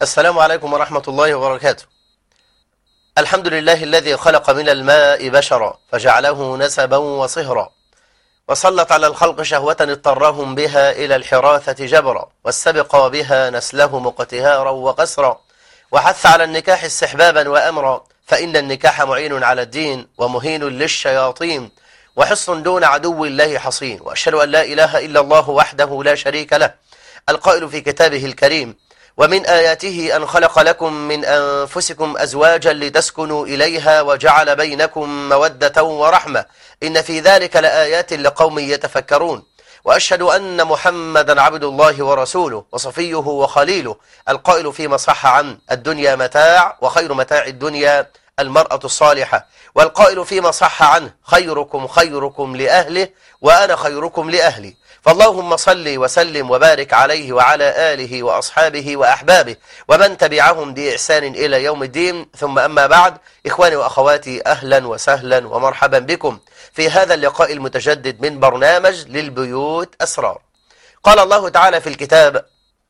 السلام عليكم ورحمة الله وبركاته الحمد لله الذي خلق من الماء بشرا فجعله نسبا وصهرا وسلط على الخلق شهوة اضطرهم بها إلى الحراثة جبرا واستبقى بها نسلهم اقتهارا وقسرا وحث على النكاح استحبابا وأمرا فإن النكاح معين على الدين ومهين للشياطين وحصن دون عدو الله حصين وأشهد أن لا إله إلا الله وحده لا شريك له القائل في كتابه الكريم ومن آياته أن خلق لكم من أنفسكم أزواجا لتسكنوا إليها وجعل بينكم مودة ورحمة إن في ذلك لآيات لقوم يتفكرون وأشهد أن محمدا عبد الله ورسوله وصفيه وخليله القائل فيما صح عن الدنيا متاع وخير متاع الدنيا المرأة الصالحة والقائل فيما صح عنه خيركم خيركم لأهله وأنا خيركم لأهلي فاللهم صل وسلم وبارك عليه وعلى آله وأصحابه وأحبابه ومن تبعهم بإحسان إلى يوم الدين ثم أما بعد إخواني وأخواتي أهلا وسهلا ومرحبا بكم في هذا اللقاء المتجدد من برنامج للبيوت أسرار قال الله تعالى في الكتاب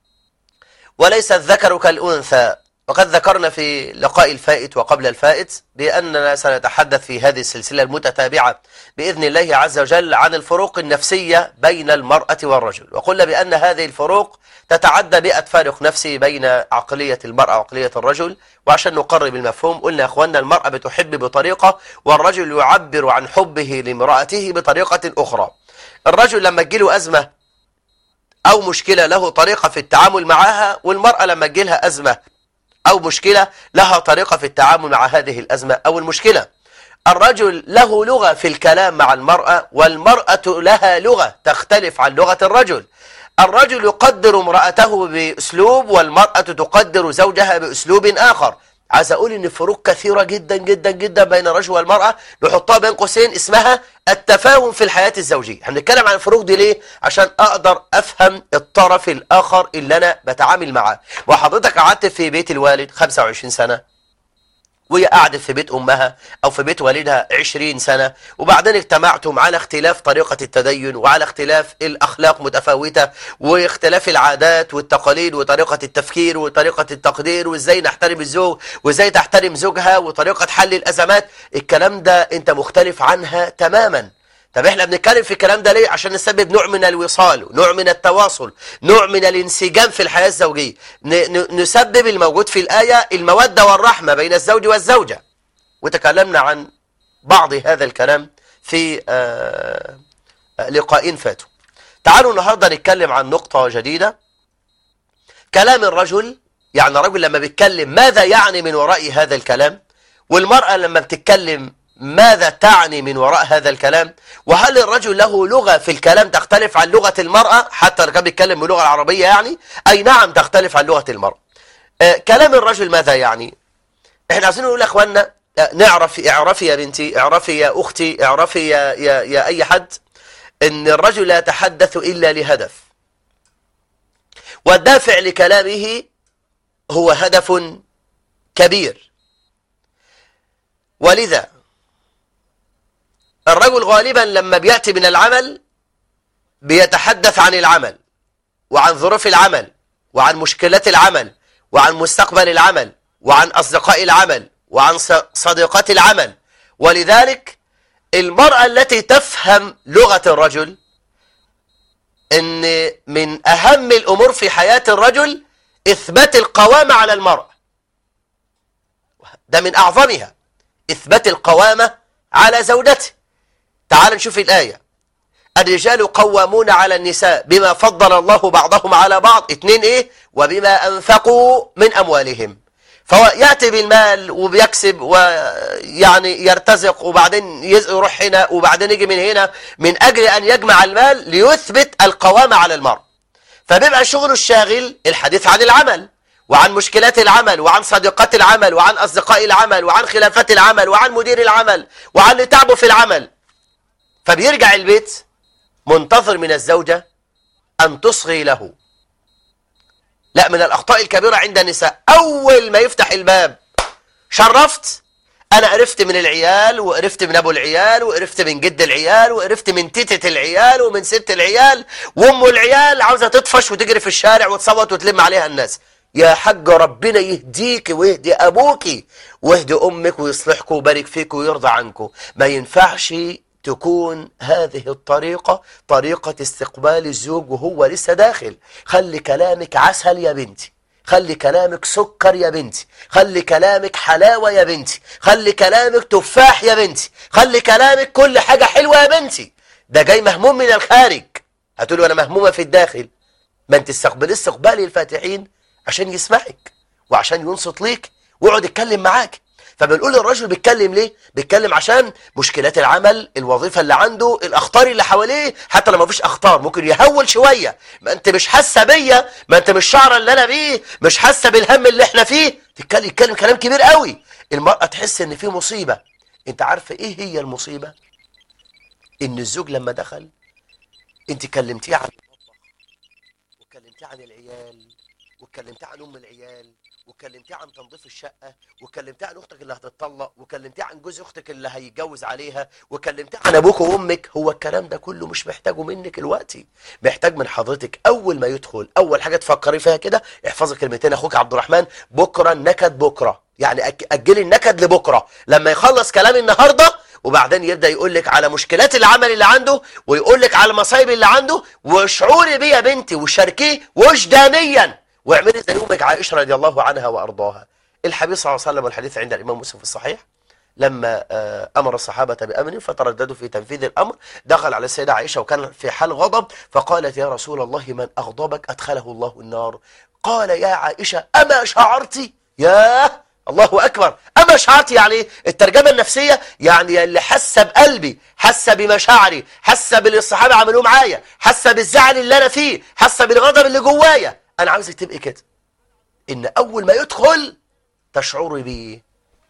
وليس الذكر كالأنثى وقد ذكرنا في لقاء الفائت وقبل الفائت بأننا سنتحدث في هذه السلسلة المتتابعة بإذن الله عز وجل عن الفروق النفسية بين المرأة والرجل وقلنا بأن هذه الفروق تتعدى بيئة فارق نفسي بين عقلية المرأة وعقلية الرجل وعشان نقرب المفهوم قلنا يا أخواننا المرأة بتحب بطريقة والرجل يعبر عن حبه لامرأته بطريقة أخرى الرجل لما تجيله أزمة أو مشكلة له طريقة في التعامل معها والمرأة لما تجيلها أزمة أو مشكلة لها طريقة في التعامل مع هذه الأزمة أو المشكلة الرجل له لغة في الكلام مع المرأة والمرأة لها لغة تختلف عن لغة الرجل الرجل يقدر امرأته بأسلوب والمرأة تقدر زوجها بأسلوب آخر عايز أقول إن فروق كثيرة جدا جدا جدا بين الرجل والمرأة نحطها بين قوسين اسمها التفاهم في الحياة الزوجية هنتكلم عن الفروق دي ليه عشان أقدر أفهم الطرف الآخر اللي أنا بتعامل معاه وحضرتك قعدت في بيت الوالد 25 سنة وهي قعدت في بيت أمها أو في بيت والدها 20 سنة وبعدين اجتمعتم على اختلاف طريقة التدين وعلى اختلاف الأخلاق متفاوتة واختلاف العادات والتقاليد وطريقة التفكير وطريقة التقدير وازاي نحترم الزوج وازاي تحترم زوجها وطريقة حل الأزمات الكلام ده انت مختلف عنها تماما طب احنا بنتكلم في الكلام ده ليه عشان نسبب نوع من الوصال نوع من التواصل نوع من الانسجام في الحياة الزوجية نسبب الموجود في الآية المودة والرحمة بين الزوج والزوجة وتكلمنا عن بعض هذا الكلام في آه لقاء فاتوا تعالوا النهاردة نتكلم عن نقطة جديدة كلام الرجل يعني الرجل لما بيتكلم ماذا يعني من وراء هذا الكلام والمرأة لما بتتكلم ماذا تعني من وراء هذا الكلام وهل الرجل له لغة في الكلام تختلف عن لغة المرأة حتى لو كان بيتكلم باللغة العربية يعني أي نعم تختلف عن لغة المرأة آه كلام الرجل ماذا يعني احنا عايزين نقول اخواننا نعرف اعرفي يا بنتي اعرفي يا اختي اعرفي يا, يا, يا اي حد ان الرجل لا يتحدث الا لهدف والدافع لكلامه هو هدف كبير ولذا الرجل غالبا لما بيأتي من العمل بيتحدث عن العمل وعن ظروف العمل وعن مشكلات العمل وعن مستقبل العمل وعن أصدقاء العمل وعن صديقات العمل ولذلك المرأة التي تفهم لغة الرجل ان من أهم الأمور في حياة الرجل إثبات القوامة على المرأة ده من أعظمها إثبات القوامة على زوجته تعال نشوف الآية الرجال قوامون على النساء بما فضل الله بعضهم على بعض اتنين ايه وبما أنفقوا من أموالهم فهو يأتي بالمال وبيكسب ويعني يرتزق وبعدين يروح هنا وبعدين يجي من هنا من أجل أن يجمع المال ليثبت القوامة على المرء فبيبقى شغله الشاغل الحديث عن العمل وعن مشكلات العمل وعن صديقات العمل وعن أصدقاء العمل وعن خلافات العمل وعن مدير العمل وعن اللي تعبه في العمل فبيرجع البيت منتظر من الزوجة أن تصغي له لا من الأخطاء الكبيرة عند النساء أول ما يفتح الباب شرفت أنا عرفت من العيال وعرفت من أبو العيال وعرفت من جد العيال وعرفت من تيتة العيال ومن ست العيال وأم العيال عاوزة تطفش وتجري في الشارع وتصوت وتلم عليها الناس يا حاج ربنا يهديك ويهدي ابوك ويهدي امك ويصلحك ويبارك فيك ويرضى عنكم ما ينفعش تكون هذه الطريقة طريقة استقبال الزوج وهو لسه داخل خلي كلامك عسل يا بنتي خلي كلامك سكر يا بنتي خلي كلامك حلاوة يا بنتي خلي كلامك تفاح يا بنتي خلي كلامك كل حاجة حلوة يا بنتي ده جاي مهموم من الخارج هتقول انا مهمومة في الداخل ما انت استقبل استقبال الفاتحين عشان يسمعك وعشان ينصت ليك ويقعد يتكلم معاك فبنقول الرجل بيتكلم ليه بيتكلم عشان مشكلات العمل الوظيفة اللي عنده الاخطار اللي حواليه حتى لو ما فيش اخطار ممكن يهول شوية ما انت مش حاسه بيا ما انت مش شعر اللي انا بيه مش حاسه بالهم اللي احنا فيه تتكلم يتكلم كلام كبير قوي المرأة تحس ان في مصيبة انت عارفة ايه هي المصيبة ان الزوج لما دخل انت كلمتيه عن المطبخ وكلمتيه عن العيال وكلمتيه عن ام العيال وكلمتيه عن تنظيف الشقه وكلمتيه عن اختك اللي هتتطلق وكلمتيه عن جوز اختك اللي هيتجوز عليها وكلمتيه عن ابوك وامك هو الكلام ده كله مش محتاجه منك دلوقتي محتاج من حضرتك اول ما يدخل اول حاجه تفكري فيها كده احفظي كلمتين اخوك عبد الرحمن بكره النكد بكره يعني أج- اجلي النكد لبكره لما يخلص كلام النهارده وبعدين يبدا يقول لك على مشكلات العمل اللي عنده ويقول لك على المصايب اللي عنده واشعري بيه يا بنتي وشاركيه وجدانيا واعملي زي امك عائشه رضي الله عنها وارضاها الحبيب صلى الله عليه وسلم والحديث عند الامام مسلم في الصحيح لما آه، امر الصحابه بامر فترددوا في تنفيذ الامر دخل على السيده عائشه وكان في حال غضب فقالت يا رسول الله من اغضبك ادخله الله النار قال يا عائشه اما شعرت ياه الله اكبر اما شعرت يعني إيه؟ الترجمه النفسيه يعني اللي حاسه بقلبي حاسه بمشاعري حاسه باللي الصحابه عملوه معايا حاسه بالزعل اللي انا فيه حاسه بالغضب اللي جوايا انا عاوزك تبقي كده ان اول ما يدخل تشعري بيه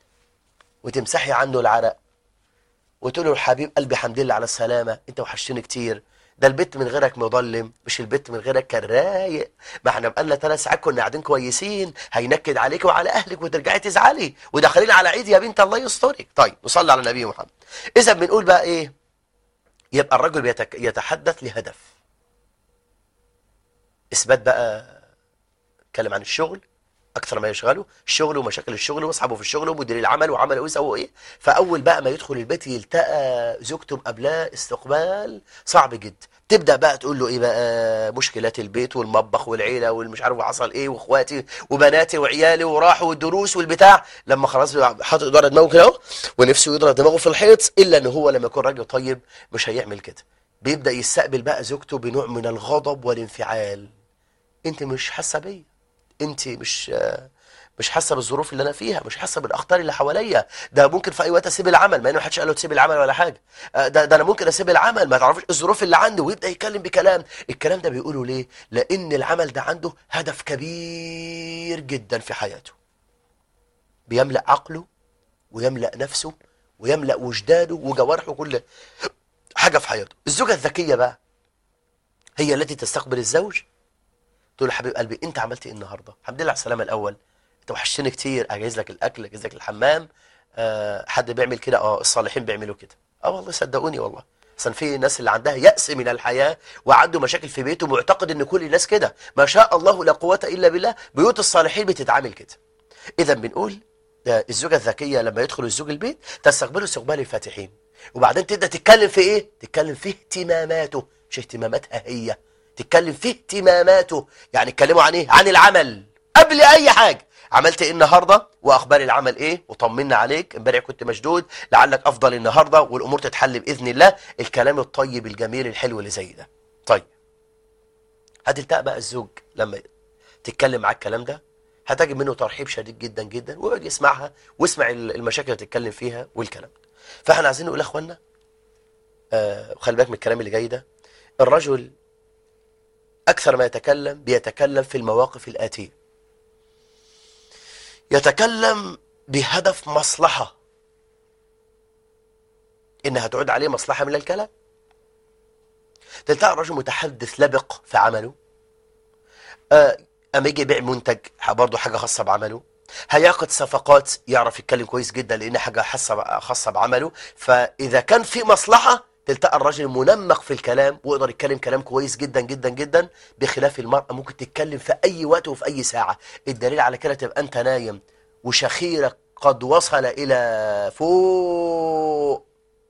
وتمسحي عنه العرق وتقول له حبيب قلبي حمد لله على السلامه انت وحشتني كتير ده البيت من غيرك مظلم مش البيت من غيرك كان رايق ما احنا بقالنا ثلاث ساعات كنا قاعدين كويسين هينكد عليك وعلى اهلك وترجعي تزعلي وداخلين على عيد يا بنت الله يسترك طيب نصلي على النبي محمد اذا بنقول بقى ايه يبقى الرجل بيتك... يتحدث لهدف اثبات بقى اتكلم عن الشغل اكثر ما يشغله الشغل ومشاكل الشغل واصحابه في الشغل ومدير العمل وعمل ايه وسووا ايه فاول بقى ما يدخل البيت يلتقى زوجته مقابلاه استقبال صعب جدا تبدا بقى تقول له ايه بقى مشكلات البيت والمطبخ والعيله والمش عارف حصل ايه واخواتي وبناتي وعيالي وراحوا والدروس والبتاع لما خلاص بيبقى حاطط ورا دماغه كده اهو ونفسه يضرب دماغه في الحيط الا ان هو لما يكون راجل طيب مش هيعمل كده بيبدا يستقبل بقى زوجته بنوع من الغضب والانفعال انت مش حاسه بيا انت مش مش حاسه بالظروف اللي انا فيها مش حاسه بالاخطار اللي حواليا ده ممكن في اي وقت اسيب العمل ما انه حدش قال له تسيب العمل ولا حاجه آه، ده ده انا ممكن اسيب العمل ما تعرفش الظروف اللي عنده ويبدا يتكلم بكلام الكلام ده بيقوله ليه لان العمل ده عنده هدف كبير جدا في حياته بيملا عقله ويملا نفسه ويملا وجدانه وجوارحه كل حاجه في حياته الزوجه الذكيه بقى هي التي تستقبل الزوج تقول له حبيب قلبي انت عملت ايه النهارده الحمد لله على السلامه الاول انت وحشتني كتير اجهز لك الاكل اجهز لك الحمام أه حد بيعمل كده اه الصالحين بيعملوا كده اه والله صدقوني والله اصلا في ناس اللي عندها يأس من الحياة وعنده مشاكل في بيته معتقد ان كل الناس كده ما شاء الله لا قوة الا بالله بيوت الصالحين بتتعامل كده اذا بنقول ده الزوجة الذكية لما يدخل الزوج البيت تستقبله استقبال الفاتحين وبعدين تبدأ تتكلم في ايه تتكلم في اهتماماته مش اهتماماتها هي تتكلم في اهتماماته يعني اتكلموا عن ايه عن العمل قبل اي حاجة عملت ايه النهارده واخبار العمل ايه وطمنا عليك امبارح كنت مشدود لعلك افضل النهارده والامور تتحل باذن الله الكلام الطيب الجميل الحلو اللي زي ده طيب هتلتقى بقى الزوج لما تتكلم معاك الكلام ده هتجد منه ترحيب شديد جدا جدا ويقعد يسمعها واسمع المشاكل اللي تتكلم فيها والكلام ده فاحنا عايزين نقول يا اخوانا آه خلي بالك من الكلام اللي جاي ده الرجل اكثر ما يتكلم بيتكلم في المواقف الاتيه يتكلم بهدف مصلحة إنها تعود عليه مصلحة من الكلام تلتقى الرجل متحدث لبق في عمله آه، أما يجي يبيع منتج برضه حاجة خاصة بعمله هيعقد صفقات يعرف يتكلم كويس جدا لأن حاجة خاصة خاصة بعمله فإذا كان في مصلحة تلتقى الرجل منمق في الكلام ويقدر يتكلم كلام كويس جدا جدا جدا بخلاف المرأة ممكن تتكلم في أي وقت وفي أي ساعة الدليل على كده تبقى أنت نايم وشخيرك قد وصل إلى فوق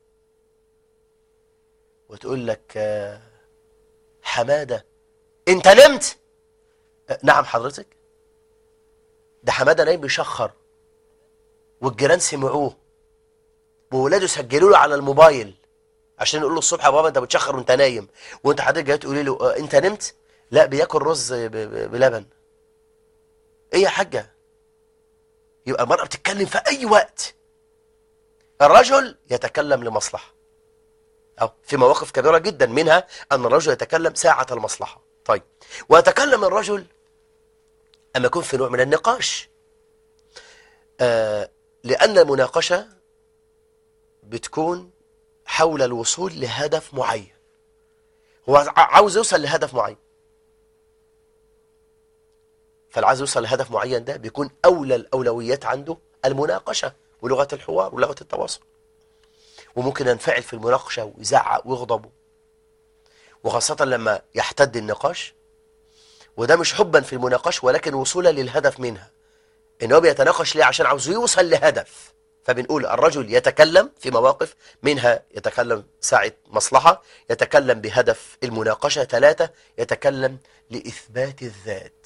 وتقول لك آه، حمادة أنت نمت آه، نعم حضرتك ده حمادة نايم بيشخر والجيران سمعوه وولاده سجلوا له على الموبايل عشان يقول له الصبح يا بابا انت بتشخر وانت نايم وانت حضرتك جاي تقولي له اه انت نمت لا بياكل رز ب- ب- بلبن ايه يا حاجه يبقى المرأة بتتكلم في اي وقت الرجل يتكلم لمصلحة أو في مواقف كبيرة جدا منها أن الرجل يتكلم ساعة المصلحة طيب ويتكلم الرجل أما يكون في نوع من النقاش آه لأن المناقشة بتكون حول الوصول لهدف معين هو ع- عاوز يوصل لهدف معين فالعايز يوصل لهدف معين ده بيكون أولى الأولويات عنده المناقشة ولغة الحوار ولغة التواصل وممكن ينفعل في المناقشة ويزعق ويغضب وخاصة لما يحتد النقاش وده مش حبا في المناقشة ولكن وصولا للهدف منها ان هو بيتناقش ليه عشان عاوز يوصل لهدف فبنقول الرجل يتكلم في مواقف منها يتكلم ساعة مصلحة يتكلم بهدف المناقشة ثلاثة يتكلم لإثبات الذات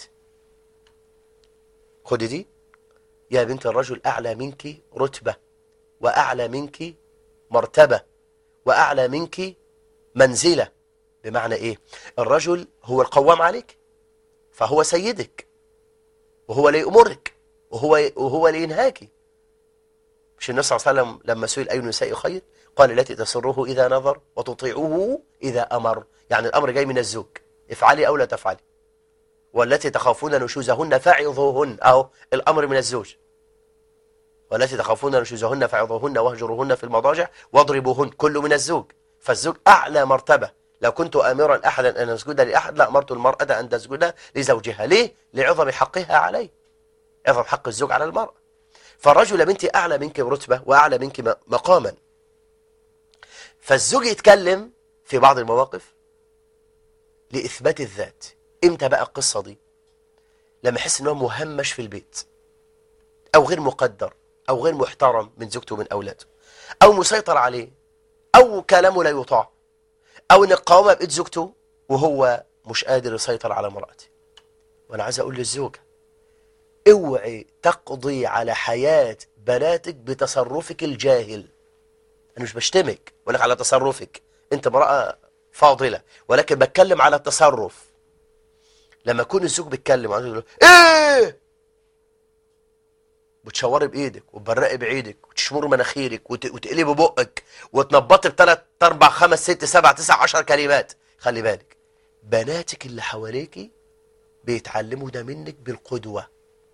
خد دي يا بنت الرجل أعلى منك رتبة وأعلى منك مرتبة وأعلى منك منزلة بمعنى إيه الرجل هو القوام عليك فهو سيدك وهو اللي يأمرك وهو وهو اللي ينهاك مش النبي صلى الله عليه وسلم لما سئل أي النساء خير قال التي تسره إذا نظر وتطيعه إذا أمر يعني الأمر جاي من الزوج افعلي أو لا تفعلي والتي تخافون نشوزهن فعظوهن أهو الأمر من الزوج والتي تخافون نشوزهن فعظوهن واهجروهن في المضاجع واضربوهن كل من الزوج فالزوج أعلى مرتبة لو كنت آمرا أحدا أن يسجد لأحد لأمرت المرأة أن تسجد لزوجها ليه؟ لعظم حقها عليه عظم حق الزوج على المرأة فالرجل يا بنتي أعلى منك رتبة وأعلى منك م- مقاما فالزوج يتكلم في بعض المواقف لإثبات الذات إمتى بقى القصة دي لما يحس إنه مهمش في البيت أو غير مقدر أو غير محترم من زوجته ومن أولاده أو مسيطر عليه أو كلامه لا يطاع أو إن القوامة بإيد زوجته وهو مش قادر يسيطر على امرأته وأنا عايز أقول للزوجة اوعي تقضي على حياة بناتك بتصرفك الجاهل أنا مش بشتمك ولك على تصرفك أنت امرأة فاضلة ولكن بتكلم على التصرف لما يكون الزوج بيتكلم عايز يقول له، ايه بتشوري بايدك وتبرقي بايدك وتشمري مناخيرك وت- وتقلبي بقك وتنبطي بثلاث اربع خمس ست سبع تسع عشر كلمات خلي بالك بناتك اللي حواليكي بيتعلموا ده منك بالقدوة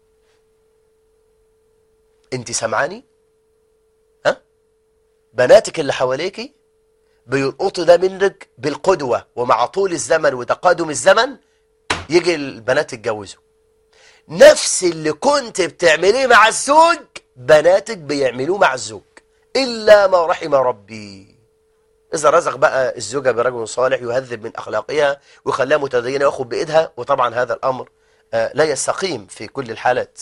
انت سامعاني ها بناتك اللي حواليكي بيلقطوا ده منك بالقدوة ومع طول الزمن وتقادم الزمن يجي البنات يتجوزوا نفس اللي كنت بتعمليه مع الزوج بناتك بيعملوه مع الزوج إلا ما رحم ربي إذا رزق بقى الزوجة برجل صالح يهذب من أخلاقها ويخليها متدينة وياخد بإيدها وطبعا هذا الأمر آه، لا يستقيم في كل الحالات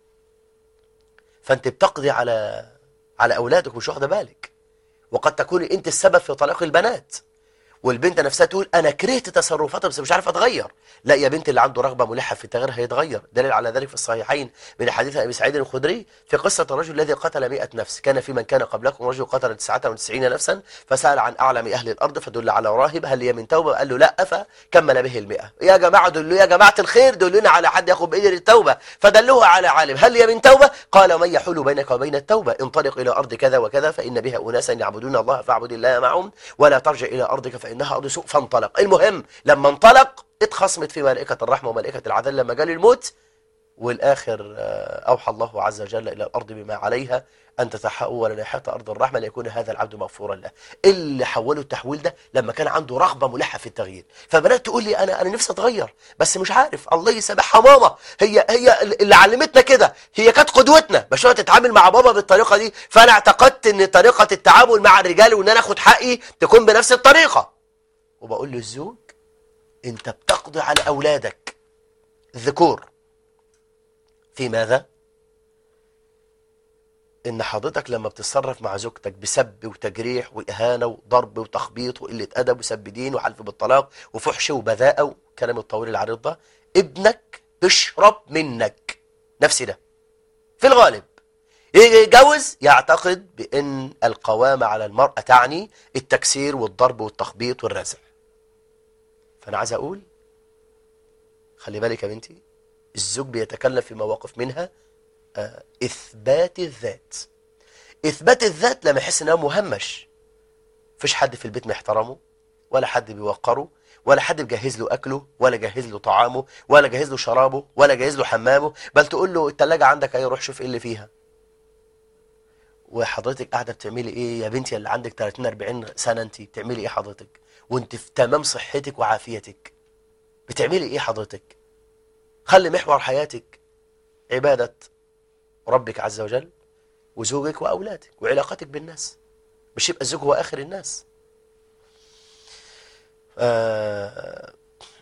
فأنت بتقضي على على أولادك مش واخدة بالك وقد تكوني أنت السبب في طلاق البنات والبنت نفسها تقول انا كرهت تصرفاتها بس مش عارف اتغير لا يا بنت اللي عنده رغبه ملحه في التغيير هيتغير دليل على ذلك في الصحيحين من حديث ابي سعيد الخدري في قصه الرجل الذي قتل 100 نفس كان في من كان قبلكم رجل قتل 99 نفسا فسال عن اعلم اهل الارض فدل على راهب هل هي من توبه قال له لا فكمل به المئة يا جماعه دلوا يا جماعه الخير دلونا على حد ياخذ بايد التوبه فدلوه على عالم هل هي من توبه قال من يحول بينك وبين التوبه انطلق الى ارض كذا وكذا فان بها اناسا يعبدون الله فاعبد الله معهم ولا ترجع الى ارضك فانها ارض سوء فانطلق المهم لما انطلق اتخصمت في ملائكه الرحمه وملائكه العذاب لما جاء الموت والآخر آه، أوحى الله عز وجل إلى الأرض بما عليها أن تتحول ناحية أرض الرحمة ليكون هذا العبد مغفورا له اللي حوله التحويل ده لما كان عنده رغبة ملحة في التغيير فبنات تقول لي أنا أنا نفسي أتغير بس مش عارف الله يسامحها ماما هي هي اللي علمتنا كده هي كانت قدوتنا مش هو تتعامل مع بابا بالطريقة دي فأنا اعتقدت إن طريقة التعامل مع الرجال وإن أنا آخد حقي تكون بنفس الطريقة وبقول للزوج أنت بتقضي على أولادك الذكور في ماذا؟ ان حضرتك لما بتتصرف مع زوجتك بسب وتجريح واهانه وضرب وتخبيط وقله ادب وسب دين وحلف بالطلاق وفحش وبذاءه والكلام الطويل العريض ده ابنك بيشرب منك نفسي ده في الغالب يتجوز يعتقد بان القوامه على المراه تعني التكسير والضرب والتخبيط والرزع فانا عايز اقول خلي بالك يا بنتي الزوج بيتكلم في مواقف منها آه، إثبات الذات إثبات الذات لما يحس إنها مهمش فيش حد في البيت محترمه ولا حد بيوقره ولا حد بيجهز له أكله ولا جهز له طعامه ولا جهز له شرابه ولا جهز له حمامه بل تقول له التلاجة عندك أي روح شوف إيه اللي فيها وحضرتك قاعدة بتعملي إيه يا بنتي اللي عندك 30 40 سنة أنت بتعملي إيه حضرتك وأنت في تمام صحتك وعافيتك بتعملي إيه حضرتك خلي محور حياتك عبادة ربك عز وجل وزوجك وأولادك وعلاقتك بالناس مش يبقى الزوج هو آخر الناس آه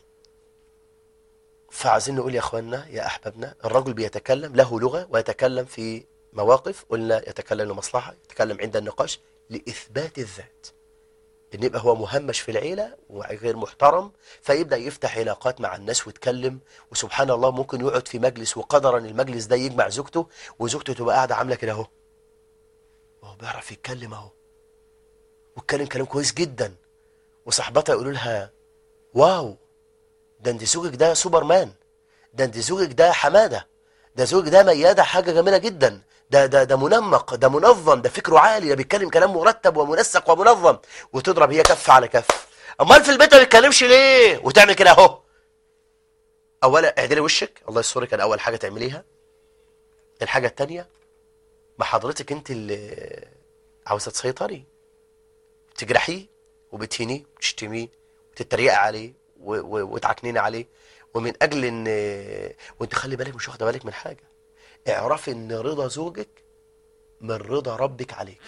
فعايزين نقول يا أخوانا يا أحبابنا الرجل بيتكلم له لغة ويتكلم في مواقف قلنا يتكلم لمصلحة يتكلم عند النقاش لإثبات الذات ان يبقى هو مهمش في العيله وغير محترم فيبدا يفتح علاقات مع الناس ويتكلم وسبحان الله ممكن يقعد في مجلس وقدرا المجلس ده يجمع زوجته وزوجته تبقى قاعده عامله كده اهو وهو بيعرف يتكلم اهو واتكلم كلام كويس جدا وصاحبتها يقولوا لها واو ده انت زوجك ده سوبرمان ده انت زوجك ده حماده ده زوجك ده مياده حاجه جميله جدا ده ده ده منمق ده منظم ده فكره عالي ده بيتكلم كلام مرتب ومنسق ومنظم وتضرب هي كف على كف امال في البيت ما بيتكلمش ليه وتعمل كده اهو اولا اعدلي وشك الله يسترك كان اول حاجه تعمليها الحاجه الثانيه ما حضرتك انت اللي عاوزه تسيطري تجرحيه وبتهينيه وتشتميه وتتريقي عليه و- و- وتعكنيني عليه ومن اجل ان وانت خلي بالك مش واخده بالك من حاجه اعرفي ان رضا زوجك من رضا ربك عليك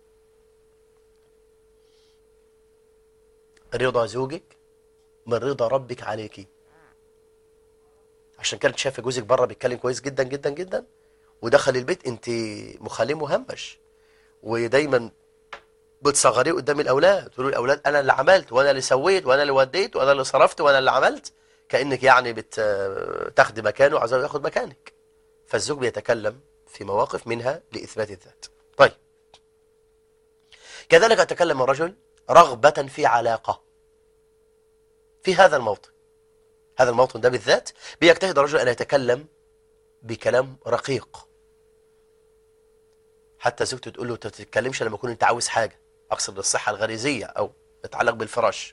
رضا زوجك من رضا ربك عليكي عشان كانت شايفه جوزك بره بيتكلم كويس جدا جدا جدا ودخل البيت انت مخليه مهمش ودايما بتصغريه قدام الاولاد تقولوا الاولاد انا اللي عملت وانا اللي سويت وانا اللي وديت وانا اللي صرفت وانا اللي عملت كانك يعني بتاخدي مكانه وعايز ياخد مكانك فالزوج بيتكلم في مواقف منها لاثبات الذات طيب كذلك يتكلم الرجل رغبة في علاقة في هذا الموطن هذا الموطن ده بالذات بيجتهد الرجل أن يتكلم بكلام رقيق حتى زوجته تقول له "أنت ما تتكلمش لما يكون انت عاوز حاجة اقصد الصحة الغريزية او يتعلق بالفراش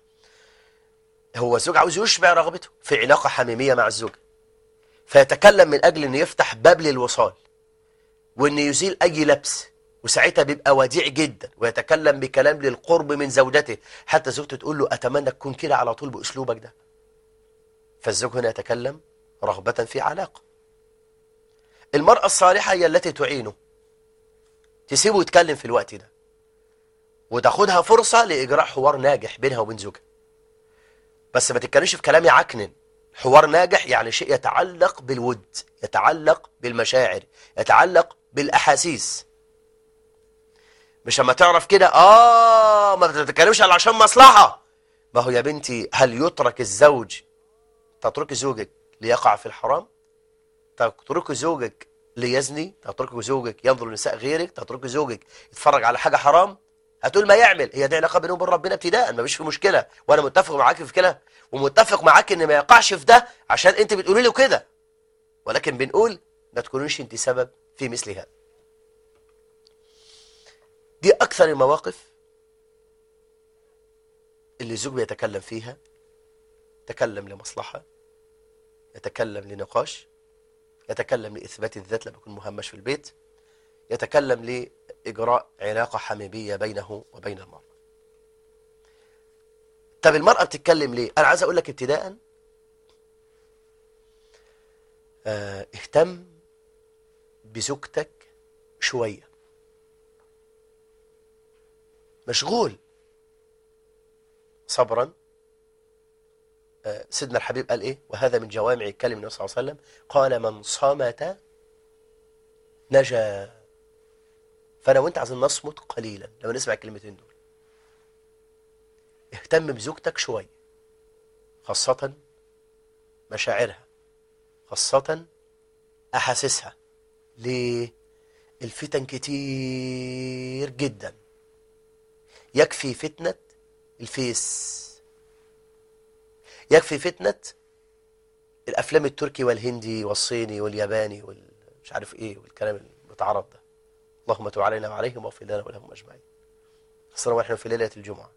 هو الزوج عاوز يشبع رغبته في علاقة حميمية مع الزوجة فيتكلم من اجل انه يفتح باب للوصال وان يزيل اي لبس وساعتها بيبقى وديع جدا ويتكلم بكلام للقرب من زوجته حتى زوجته تقول له اتمنى تكون كده على طول باسلوبك ده فالزوج هنا يتكلم رغبة في علاقة المرأة الصالحة هي التي تعينه تسيبه يتكلم في الوقت ده وتاخدها فرصة لإجراء حوار ناجح بينها وبين زوجها بس ما تتكلمش في كلام يعكنن حوار ناجح يعني شيء يتعلق بالود يتعلق بالمشاعر يتعلق بالأحاسيس مش لما تعرف كده آه ما تتكلمش على عشان مصلحة ما هو يا بنتي هل يترك الزوج تترك زوجك ليقع في الحرام تترك زوجك ليزني تترك زوجك ينظر لنساء غيرك تترك زوجك يتفرج على حاجة حرام هتقول ما يعمل هي دي علاقة بينه وبين ربنا ابتداء ما فيش في مشكلة وانا متفق معاك في كده ومتفق معاك ان ما يقعش في ده عشان انت بتقولي له كده ولكن بنقول ما تكونوش انت سبب في مثل هذا دي اكثر المواقف اللي الزوج بيتكلم فيها يتكلم لمصلحة يتكلم لنقاش يتكلم لإثبات الذات لما يكون مهمش في البيت يتكلم لإجراء علاقة حميمية بينه وبين المرأة طب المرأة بتتكلم ليه أنا عايز أقول لك ابتداء اه اهتم بزوجتك شوية مشغول صبرا سيدنا الحبيب قال ايه وهذا من جوامع كلمة النبي صلى الله عليه وسلم قال من صمت نجا فانا وانت عايزين نصمت قليلا لما نسمع الكلمتين دول اهتم بزوجتك شوية خاصة مشاعرها خاصة أحاسيسها ليه الفتن كتير جدا يكفي فتنة الفيس يكفي فتنة الأفلام التركي والهندي والصيني والياباني والمش عارف إيه والكلام المتعرض ده اللهم تب علينا وعليهم واغفر لنا ولهم أجمعين خاصة ونحن في ليلة الجمعة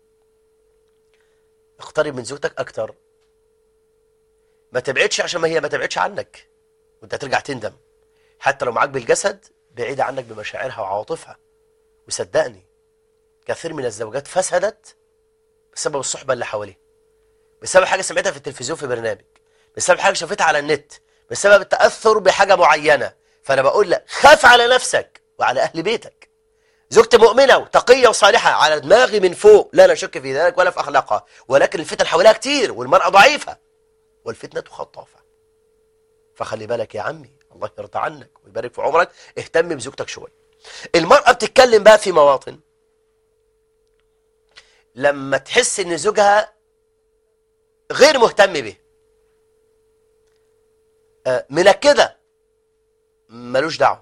اقترب من زوجتك أكتر ما تبعدش عشان ما هي ما تبعدش عنك وانت هترجع تندم حتى لو معاك بالجسد بعيدة عنك بمشاعرها وعواطفها وصدقني كثير من الزوجات فسدت بسبب الصحبة اللي حواليها بسبب حاجة سمعتها في التلفزيون في برنامج بسبب حاجة شافتها على النت بسبب التأثر بحاجة معينة فأنا بقول لك خاف على نفسك وعلى أهل بيتك زوجتي مؤمنة وتقية وصالحة على دماغي من فوق لا نشك في ذلك ولا في أخلاقها ولكن الفتن حواليها كتير والمرأة ضعيفة والفتنة خطافة فخلي بالك يا عمي الله يرضى عنك ويبارك في عمرك اهتم بزوجتك شوية المرأة بتتكلم بقى في مواطن لما تحس ان زوجها غير مهتم به آه، منكده ملوش دعوه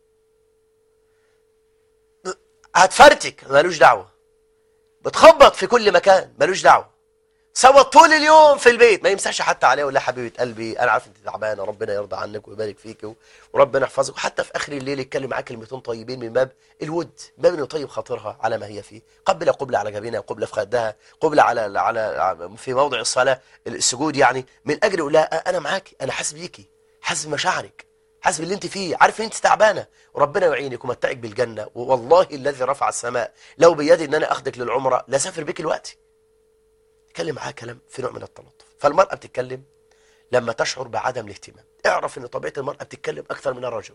هتفرتك ملوش دعوه بتخبط في كل مكان ملوش دعوه صوت طول اليوم في البيت ما يمسحش حتى عليه ولا حبيبه قلبي انا عارف انت تعبانه ربنا يرضى عنك ويبارك فيك وربنا يحفظك وحتى في اخر الليل يتكلم معاك كلمتين طيبين من باب الود باب انه يطيب خاطرها على ما هي فيه قبل قبل على جبينها قبل في خدها قبل على على في موضع الصلاه السجود يعني من اجل يقول لها انا معاكي انا حاسس بيكي حاسس بمشاعرك حاسس باللي انت فيه عارف ان انت تعبانه وربنا يعينك ومتعك بالجنه والله الذي رفع السماء لو بيدي ان انا اخدك للعمره لا سافر بك الوقت اتكلم معاها كلام في نوع من التلطف فالمرأة بتتكلم لما تشعر بعدم الاهتمام اعرف ان طبيعة المرأة بتتكلم اكثر من الرجل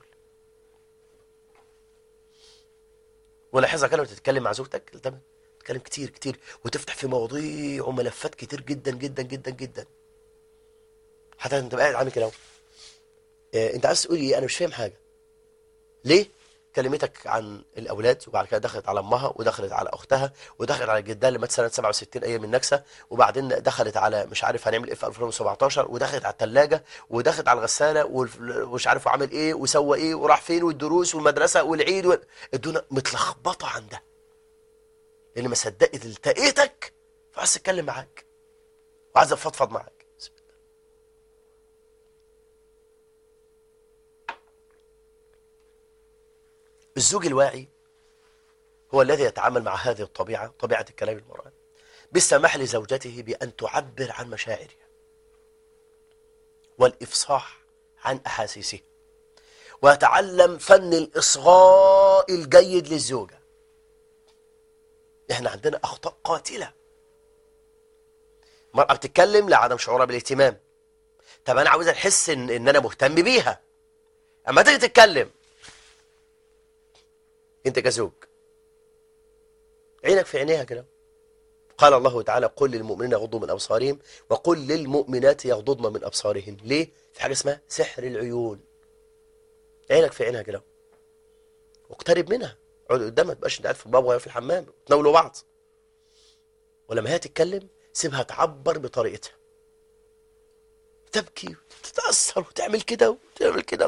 ولاحظها كلمة تتكلم مع زوجتك تمام تتكلم كتير كتير وتفتح في مواضيع وملفات كتير جدا جدا جدا جدا حتى انت قاعد عامل كده اه انت عايز تقول ايه انا مش فاهم حاجه ليه كلمتك عن الاولاد وبعد كده دخلت على امها ودخلت على اختها ودخلت على جدها اللي مات سنه 67 ايام النكسه وبعدين دخلت على مش عارف هنعمل ايه في 2017 ودخلت على الثلاجه ودخلت على الغساله ومش عارف وعمل ايه وسوى ايه وراح فين والدروس والمدرسه والعيد و... الدنيا متلخبطه عن ده لان ما صدقت التقيتك فعايز اتكلم معاك وعايز افضفض معاك الزوج الواعي هو الذي يتعامل مع هذه الطبيعة طبيعة الكلام المرأة بالسماح لزوجته بأن تعبر عن مشاعرها والإفصاح عن أحاسيسها ويتعلم فن الإصغاء الجيد للزوجة احنا عندنا أخطاء قاتلة المرأة بتتكلم لعدم شعورها بالاهتمام طب أنا عاوز أحس إن, إن أنا مهتم بيها أما تيجي تتكلم انت كزوج عينك في عينيها كده قال الله تعالى قل للمؤمنين يغضوا من ابصارهم وقل للمؤمنات يغضضن من ابصارهن ليه في حاجه اسمها سحر العيون عينك في عينها كده واقترب منها اقعد قدامها ما تبقاش انت قاعد في الباب وهي في الحمام تناولوا بعض ولما هي تتكلم سيبها تعبر بطريقتها تبكي وتتاثر وتعمل كده وتعمل كده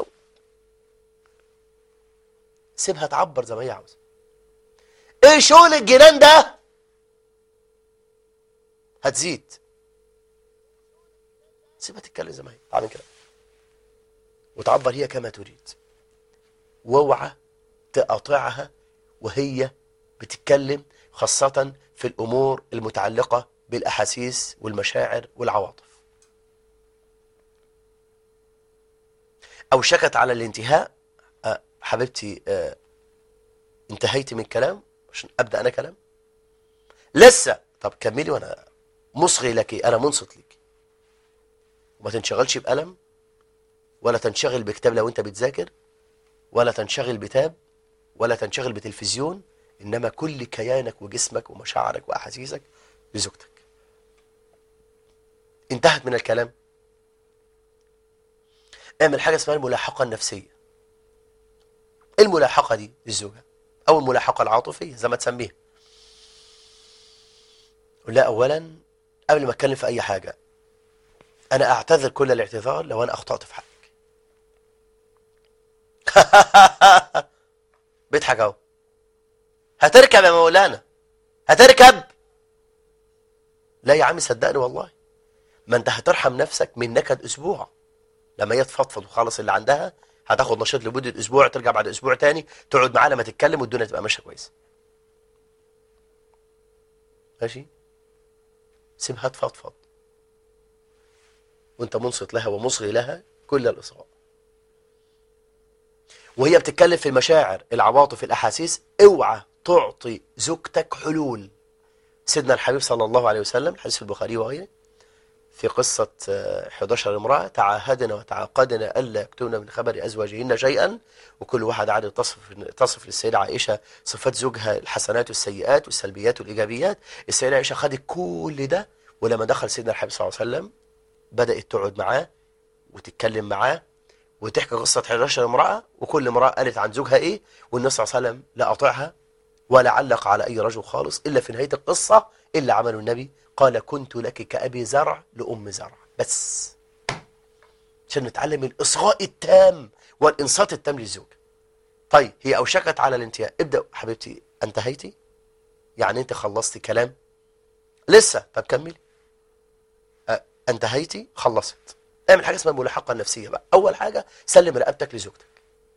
سيبها تعبر زي ما هي عاوزه ايه شغل الجنان ده هتزيد سيبها تتكلم زي ما هي تعمل كده وتعبر هي كما تريد واوعى تقاطعها وهي بتتكلم خاصة في الأمور المتعلقة بالأحاسيس والمشاعر والعواطف أو شكت على الانتهاء أه حبيبتي أه انتهيت من الكلام عشان أبدأ أنا كلام لسه طب كملي وأنا مصغي لك أنا منصت لك وما تنشغلش بقلم ولا تنشغل بكتاب لو أنت بتذاكر ولا تنشغل بتاب ولا تنشغل بتلفزيون إنما كل كيانك وجسمك ومشاعرك وأحاسيسك لزوجتك انتهت من الكلام اعمل حاجة اسمها الملاحقة النفسية الملاحقة دي للزوجة أو الملاحقة العاطفية زي ما تسميها لا أولا قبل ما أتكلم في أي حاجة أنا أعتذر كل الاعتذار لو أنا أخطأت في حقك بيضحك أهو هتركب يا مولانا هتركب لا يا عم صدقني والله ما انت هترحم نفسك من نكد اسبوع لما هي تفضفض وخلص اللي عندها هتاخد نشاط لمده اسبوع ترجع بعد اسبوع تاني تقعد معاه لما تتكلم والدنيا تبقى ماشيه كويسه ماشي سيبها تفضفض وانت منصت لها ومصغي لها كل الاصغاء وهي بتتكلم في المشاعر العواطف الاحاسيس اوعى تعطي زوجتك حلول سيدنا الحبيب صلى الله عليه وسلم الحديث في البخاري وغيره في قصة 11 امرأة تعاهدنا وتعاقدنا ألا يكتبن من خبر أزواجهن شيئا وكل واحد عاد تصف تصف للسيدة عائشة صفات زوجها الحسنات والسيئات والسلبيات والإيجابيات السيدة عائشة خدت كل ده ولما دخل سيدنا الحبيب صلى الله عليه وسلم بدأت تقعد معاه وتتكلم معاه وتحكي قصة 11 امرأة وكل امرأة قالت عن زوجها إيه والنبي صلى الله عليه وسلم لا أطيعها ولا علق على أي رجل خالص إلا في نهاية القصة إلا عمله النبي قال كنت لك كأبي زرع لأم زرع بس عشان نتعلم الإصغاء التام والإنصات التام للزوج طيب هي أوشكت على الانتهاء ابدأ حبيبتي انتهيتي يعني أنت خلصتي كلام لسه طب كملي أه انتهيتي خلصت اعمل حاجة اسمها الملاحقة النفسية بقى أول حاجة سلم رقبتك لزوجتك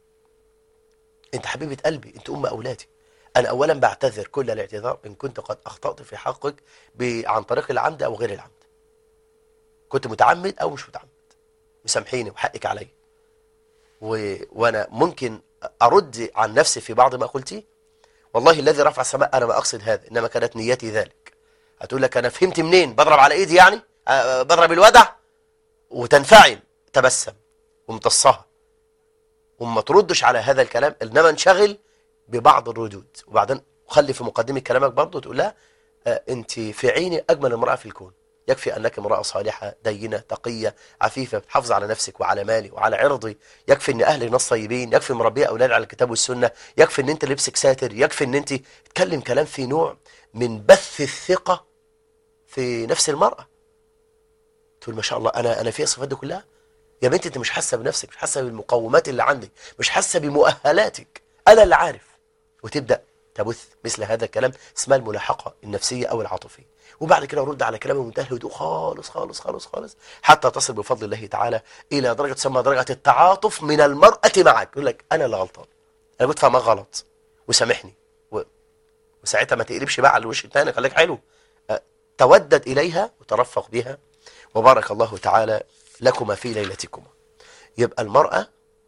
أنت حبيبة قلبي أنت أم أولادي أنا أولا بعتذر كل الاعتذار إن كنت قد أخطأت في حقك عن طريق العمد أو غير العمد كنت متعمد أو مش متعمد مسامحيني وحقك علي و... وأنا ممكن أرد عن نفسي في بعض ما قلتي والله الذي رفع السماء أنا ما أقصد هذا إنما كانت نيتي ذلك هتقول لك أنا فهمت منين بضرب على إيدي يعني أه بضرب الودع وتنفعل تبسم وامتصها وما تردش على هذا الكلام إنما انشغل ببعض الردود وبعدين خلي في مقدمة كلامك برضه تقول لها آه انت في عيني اجمل امرأة في الكون يكفي انك امرأة صالحة دينة تقية عفيفة بتحافظ على نفسك وعلى مالي وعلى عرضي يكفي ان اهلك ناس طيبين يكفي مربيه اولاد على الكتاب والسنة يكفي ان انت لبسك ساتر يكفي ان انت تتكلم كلام في نوع من بث الثقة في نفس المرأة تقول ما شاء الله انا انا فيها الصفات دي كلها يا بنتي انت مش حاسه بنفسك مش حاسه بالمقومات اللي عندك مش حاسه بمؤهلاتك انا اللي عارف وتبدأ تبث مثل هذا الكلام اسمها الملاحقة النفسية أو العاطفية وبعد كده رد على كلامه بمنتهى الهدوء خالص خالص خالص خالص حتى تصل بفضل الله تعالى إلى درجة تسمى درجة التعاطف من المرأة معك يقول لك أنا اللي غلطان أنا كنت فاهمها غلط وسامحني و... وساعتها ما تقلبش بقى على الوش الثاني خليك حلو أه تودد إليها وترفق بها وبارك الله تعالى لكما في ليلتكما يبقى المرأة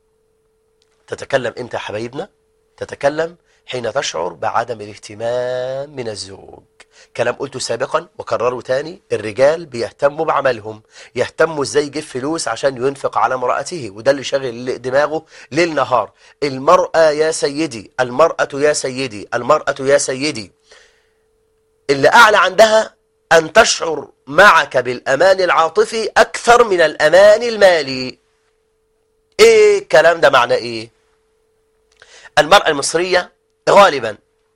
تتكلم امتى يا حبايبنا تتكلم حين تشعر بعدم الاهتمام من الزوج كلام قلته سابقا وكرره تاني الرجال بيهتموا بعملهم يهتموا ازاي يجيب فلوس عشان ينفق على امرأته وده اللي شاغل دماغه ليل نهار المرأة يا سيدي المرأة يا سيدي المرأة يا سيدي اللي أعلى عندها أن تشعر معك بالأمان العاطفي أكثر من الأمان المالي إيه الكلام ده معنى إيه المرأة المصرية غالبا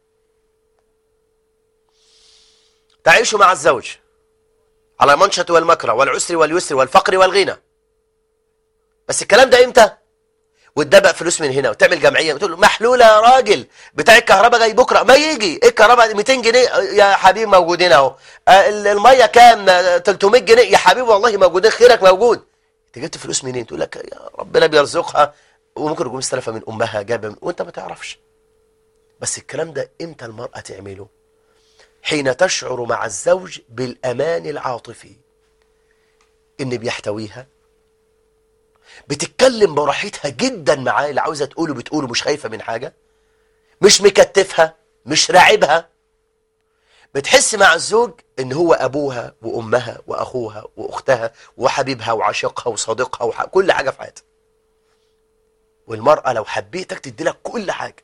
تعيش مع الزوج على منشط والمكره والعسر واليسر والفقر والغنى بس الكلام ده امتى وتدبق فلوس من هنا وتعمل جمعيه وتقول له محلوله يا راجل بتاع الكهرباء جاي بكره ما يجي ايه الكهرباء 200 جنيه يا حبيبي موجودين اهو الميه كام 300 جنيه يا حبيبي والله موجودين خيرك موجود انت جبت فلوس منين تقول لك يا ربنا بيرزقها وممكن يكون مستلفه من امها جابه من وانت ما تعرفش بس الكلام ده امتى المرأة تعمله حين تشعر مع الزوج بالأمان العاطفي إن بيحتويها بتتكلم براحتها جدا معاه اللي عاوزة تقوله بتقوله مش خايفة من حاجة مش مكتفها مش راعبها بتحس مع الزوج ان هو ابوها وامها واخوها واختها وحبيبها وعشيقها وصديقها وح... كل حاجة في حياتها والمرأة لو حبيتك تدي لك كل حاجة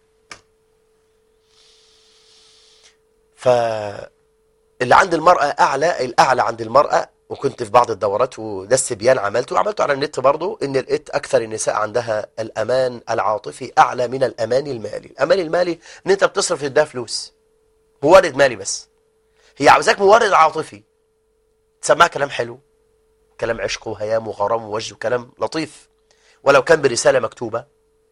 فاللي عند المرأة أعلى الأعلى عند المرأة وكنت في بعض الدورات وده استبيان عملته وعملته على النت برضو ان لقيت اكثر النساء عندها الامان العاطفي اعلى من الامان المالي الامان المالي ان انت بتصرف تديها فلوس مورد مالي بس هي عاوزاك مورد عاطفي تسمعها كلام حلو كلام عشق وهيام وغرام ووجه وكلام لطيف ولو كان برسالة مكتوبة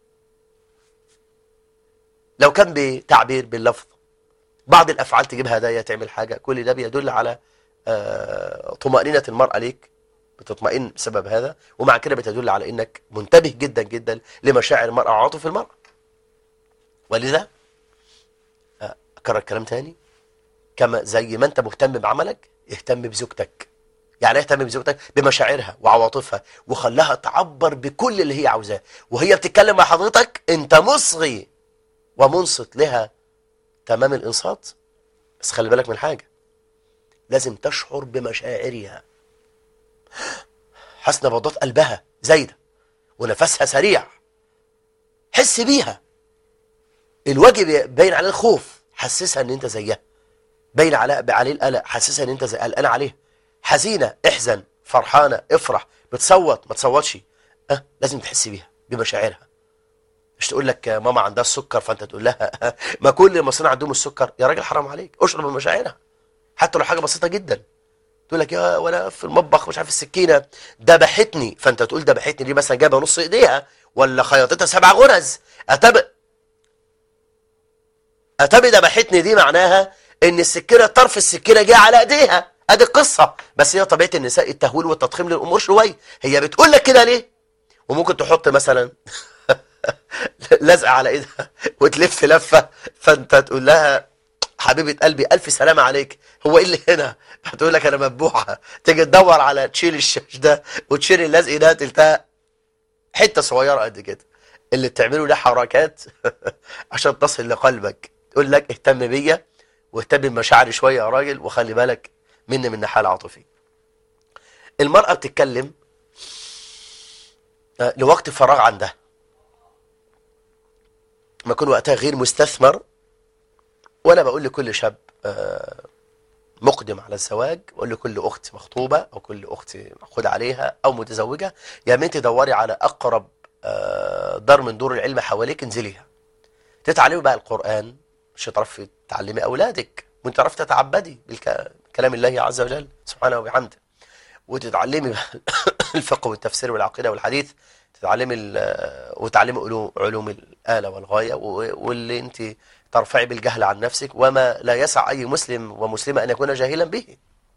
لو كان بتعبير باللفظ بعض الأفعال تجيب هدايا تعمل حاجة كل ده بيدل على آه، طمأنينة المرأة ليك بتطمئن بسبب هذا ومع كده بتدل على انك منتبه جدا جدا لمشاعر المرأة وعاطف المرأة ولذا آه، اكرر الكلام تاني كما زي ما انت مهتم بعملك اهتم بزوجتك يعني ايه اهتم بزوجتك بمشاعرها وعواطفها وخلاها تعبر بكل اللي هي عاوزاه وهي بتتكلم مع حضرتك انت مصغي ومنصت لها تمام الانصات بس خلي بالك من حاجه لازم تشعر بمشاعرها حسن نبضات قلبها زايده ونفسها سريع حس بيها الوجه باين عليه الخوف حسسها ان انت زيها باين على عليه القلق حسسها ان انت زي قلقان عليها حزينه احزن فرحانه افرح بتصوت ما تصوتش أه لازم تحس بيها بمشاعرها مش تقول لك ماما عندها السكر فانت تقول لها ما كل المصريين عندهم السكر يا راجل حرام عليك اشعر بمشاعرها حتى لو حاجه بسيطه جدا تقول لك يا وانا في المطبخ مش عارف السكينه دبحتني فانت تقول دبحتني دي مثلا جابها نص ايديها ولا خيطتها سبع غرز اتب اتب دبحتني دي معناها ان السكينه طرف السكينه جه على ايديها ادي القصه بس هي طبيعه النساء التهويل والتضخيم للامور شويه هي بتقول لك كده ليه وممكن تحط مثلا لزقه على ايدها وتلف لفه فانت تقول لها حبيبه قلبي الف سلامه عليك هو ايه اللي هنا هتقول لك انا مذبوحه تيجي تدور على تشيل الشاش ده وتشيل اللزق ده تلتها حته صغيره قد كده اللي بتعمله ده حركات عشان تصل لقلبك تقول لك اهتم بيا واهتم بمشاعري شويه يا راجل وخلي بالك مني من الناحيه العاطفيه المراه بتتكلم لوقت فراغ عندها ما يكون وقتها غير مستثمر وانا بقول لكل شاب مقدم على الزواج بقول لكل اخت مخطوبه او كل اخت مأخوذ عليها او متزوجه يا بنتي دوري على اقرب دار من دور العلم حواليك انزليها تتعلمي بقى القران مش هتعرفي تعلمي اولادك وانت تعرفي تتعبدي بكلام الله عز وجل سبحانه وبحمده وتتعلمي الفقه والتفسير والعقيده والحديث تتعلمي وتعلمي علوم الاله والغايه واللي انت ترفعي بالجهل عن نفسك وما لا يسع أي مسلم ومسلمة أن يكون جاهلا به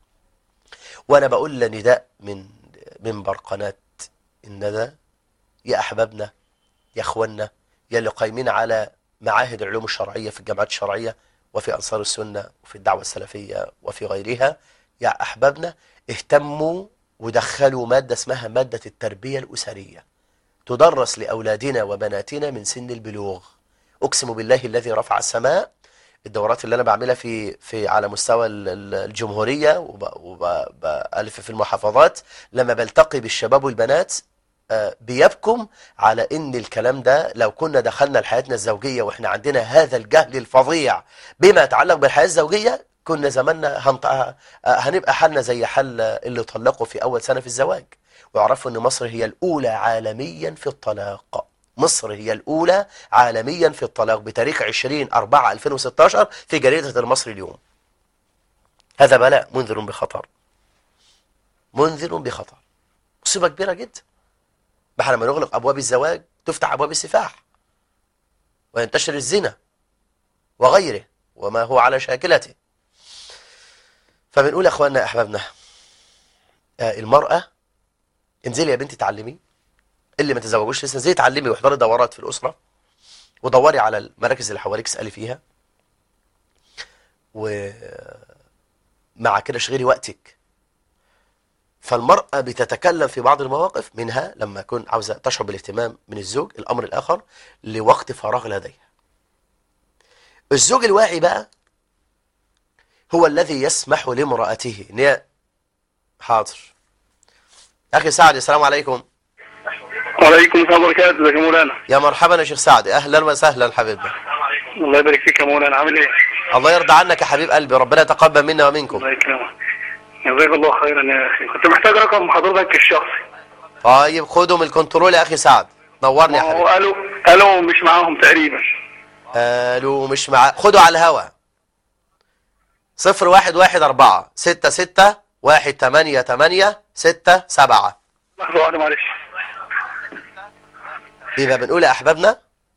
وأنا بقول نداء من منبر قناة الندى يا أحبابنا يا أخوانا يا اللي قايمين على معاهد العلوم الشرعية في الجامعات الشرعية وفي أنصار السنة وفي الدعوة السلفية وفي غيرها يا أحبابنا اهتموا ودخلوا مادة اسمها مادة التربية الأسرية تدرس لأولادنا وبناتنا من سن البلوغ اقسم بالله الذي رفع السماء الدورات اللي انا بعملها في في على مستوى الجمهوريه وبالف في المحافظات لما بلتقي بالشباب والبنات بيبكم على ان الكلام ده لو كنا دخلنا لحياتنا الزوجيه واحنا عندنا هذا الجهل الفظيع بما يتعلق بالحياه الزوجيه كنا زماننا هنبقى حالنا زي حال اللي طلقوا في اول سنه في الزواج ويعرفوا ان مصر هي الاولى عالميا في الطلاق مصر هي الأولى عالميا في الطلاق بتاريخ 20 4 2016 في جريدة المصري اليوم هذا بلاء منذر بخطر منذر بخطر مصيبة كبيرة جدا بحنا لما نغلق أبواب الزواج تفتح أبواب السفاح وينتشر الزنا وغيره وما هو على شاكلته فبنقول يا أخواننا يا أحبابنا المرأة انزلي يا بنتي تعلمي اللي ما تزوجوش لسه زي تعلمي واحضري دورات في الأسرة ودوري على المراكز اللي حواليك اسألي فيها ومع كده اشغلي وقتك فالمرأة بتتكلم في بعض المواقف منها لما يكون عاوزة تشعر بالاهتمام من الزوج الأمر الآخر لوقت فراغ لديها الزوج الواعي بقى هو الذي يسمح لامرأته إن هي حاضر أخي سعد السلام عليكم وعليكم السلام وبركاته ازيك يا مولانا يا مرحبا يا شيخ سعد أهلا وسهلا حبيبنا الله يبارك فيك يا مولانا عامل ايه؟ الله يرضى عنك يا حبيب قلبي ربنا يتقبل منا ومنكم الله يكرمك جزاك الله خيرا يا اخي كنت محتاج رقم حضرتك الشخصي طيب خدوا من الكنترول يا أخي سعد نورني يا ما حبيبي هو قالوا قالوا مش معاهم تقريبا قالوا مش مع خدوا على الهوا صفر واحد واحد أربعة ستة ستة واحد تمانية تمانية ستة سبعة لحظه واحده معلش يبقى بنقول يا أحبابنا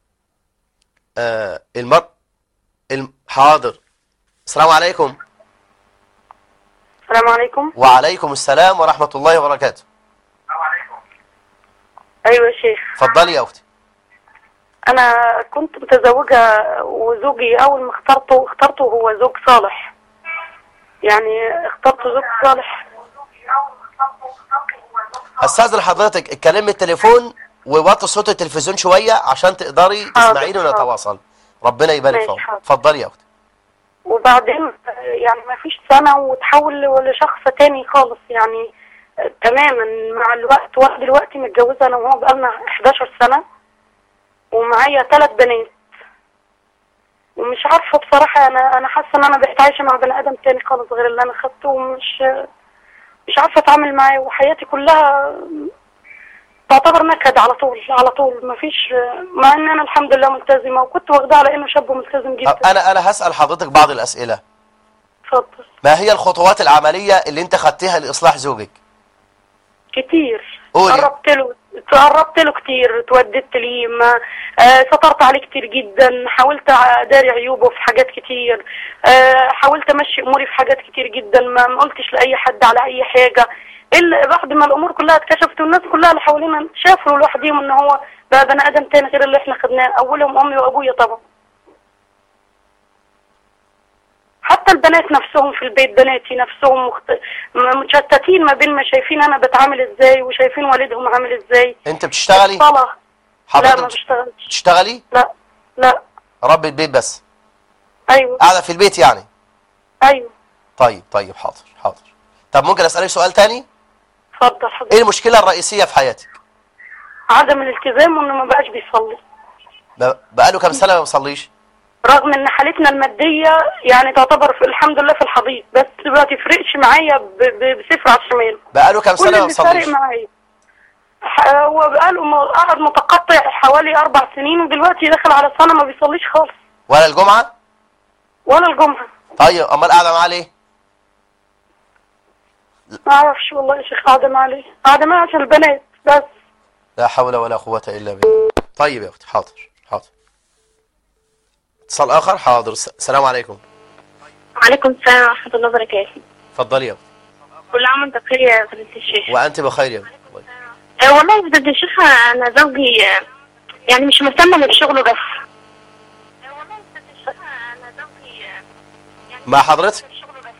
آه المر الم... حاضر السلام عليكم السلام عليكم وعليكم السلام ورحمة الله وبركاته ايوه يا شيخ اتفضلي يا أختي انا كنت متزوجه وزوجي اول ما اخترته اخترته هو زوج صالح يعني اخترت زوج صالح استاذن حضرتك اتكلمي التليفون ووطي صوت التلفزيون شوية عشان تقدري حاضر، تسمعيني حاضر. ونتواصل ربنا يبارك ماشي، فيك حاضر. اتفضلي يا أختي وبعدين آه، يعني ما فيش سنه وتحول لشخص تاني خالص يعني آه، تماما مع الوقت وانا دلوقتي متجوزه انا وهو بقالنا 11 سنه ومعايا ثلاث بنات ومش عارفه بصراحه انا انا حاسه ان انا بقيت عايشه مع بني ادم تاني خالص غير اللي انا خدته ومش مش عارفه اتعامل معاه وحياتي كلها تعتبر نكد على طول على طول مفيش مع ان انا الحمد لله ملتزمه وكنت واخداه على انه شاب ملتزم جدا طب انا انا هسأل حضرتك بعض الأسئلة اتفضل ما هي الخطوات العملية اللي انت خدتها لإصلاح زوجك كتير قولي. قربت له تقربت له كتير توددت ليه ما آه سطرت عليه كتير جدا حاولت اداري عيوبه في حاجات كتير آه حاولت امشي اموري في حاجات كتير جدا ما ما قلتش لاي حد على اي حاجه الا بعد ما الامور كلها اتكشفت والناس كلها اللي حوالينا شافوا لوحدهم ان هو بقى بني ادم تاني غير اللي احنا خدناه اولهم امي وابويا طبعا حتى البنات نفسهم في البيت بناتي نفسهم مخت... م- متشتتين ما بين ما شايفين انا بتعامل ازاي وشايفين والدهم عامل ازاي انت بتشتغلي الصلاة لا حضرتك ما بتش- بشتغلش بتشتغلي لا لا رب البيت بس ايوه قاعدة في البيت يعني ايوه طيب طيب حاضر حاضر طب ممكن أسألك سؤال تاني اتفضل ايه حضرتك المشكلة الرئيسية في حياتك عدم الالتزام وانه ما بقاش بيصلي ب- بقاله كام سنة ما بيصليش رغم ان حالتنا الماديه يعني تعتبر في الحمد لله في الحضيض بس ما تفرقش معايا ب... ب... بصفر على الشمال بقاله كام كل سنة ما اللي فارق بيصليش معايا ح- هو بقاله م- قعد متقطع حوالي اربع سنين ودلوقتي داخل على سنه ما بيصليش خالص ولا الجمعة ولا الجمعه طيب امال قاعدة معاه ليه ما اعرفش والله يا شيخ قاعده معاه ليه قاعده معاه عشان البنات بس لا حول ولا قوة إلا بالله طيب يا أختي حاضر حاضر اتصال آخر حاضر الس- السلام عليكم وعليكم السلام ورحمة الله وبركاته اتفضلي يا أختي كل عام وانت بخير يا فضيلة الشيخ وأنت بخير يا أختي أه والله يا فضيلة الشيخ أنا زوجي آه، يعني مش مهتم بشغله بس أه والله يا فضيلة الشيخ أنا زوجي آه، يعني مع حضرتك مش مهتم بشغله بس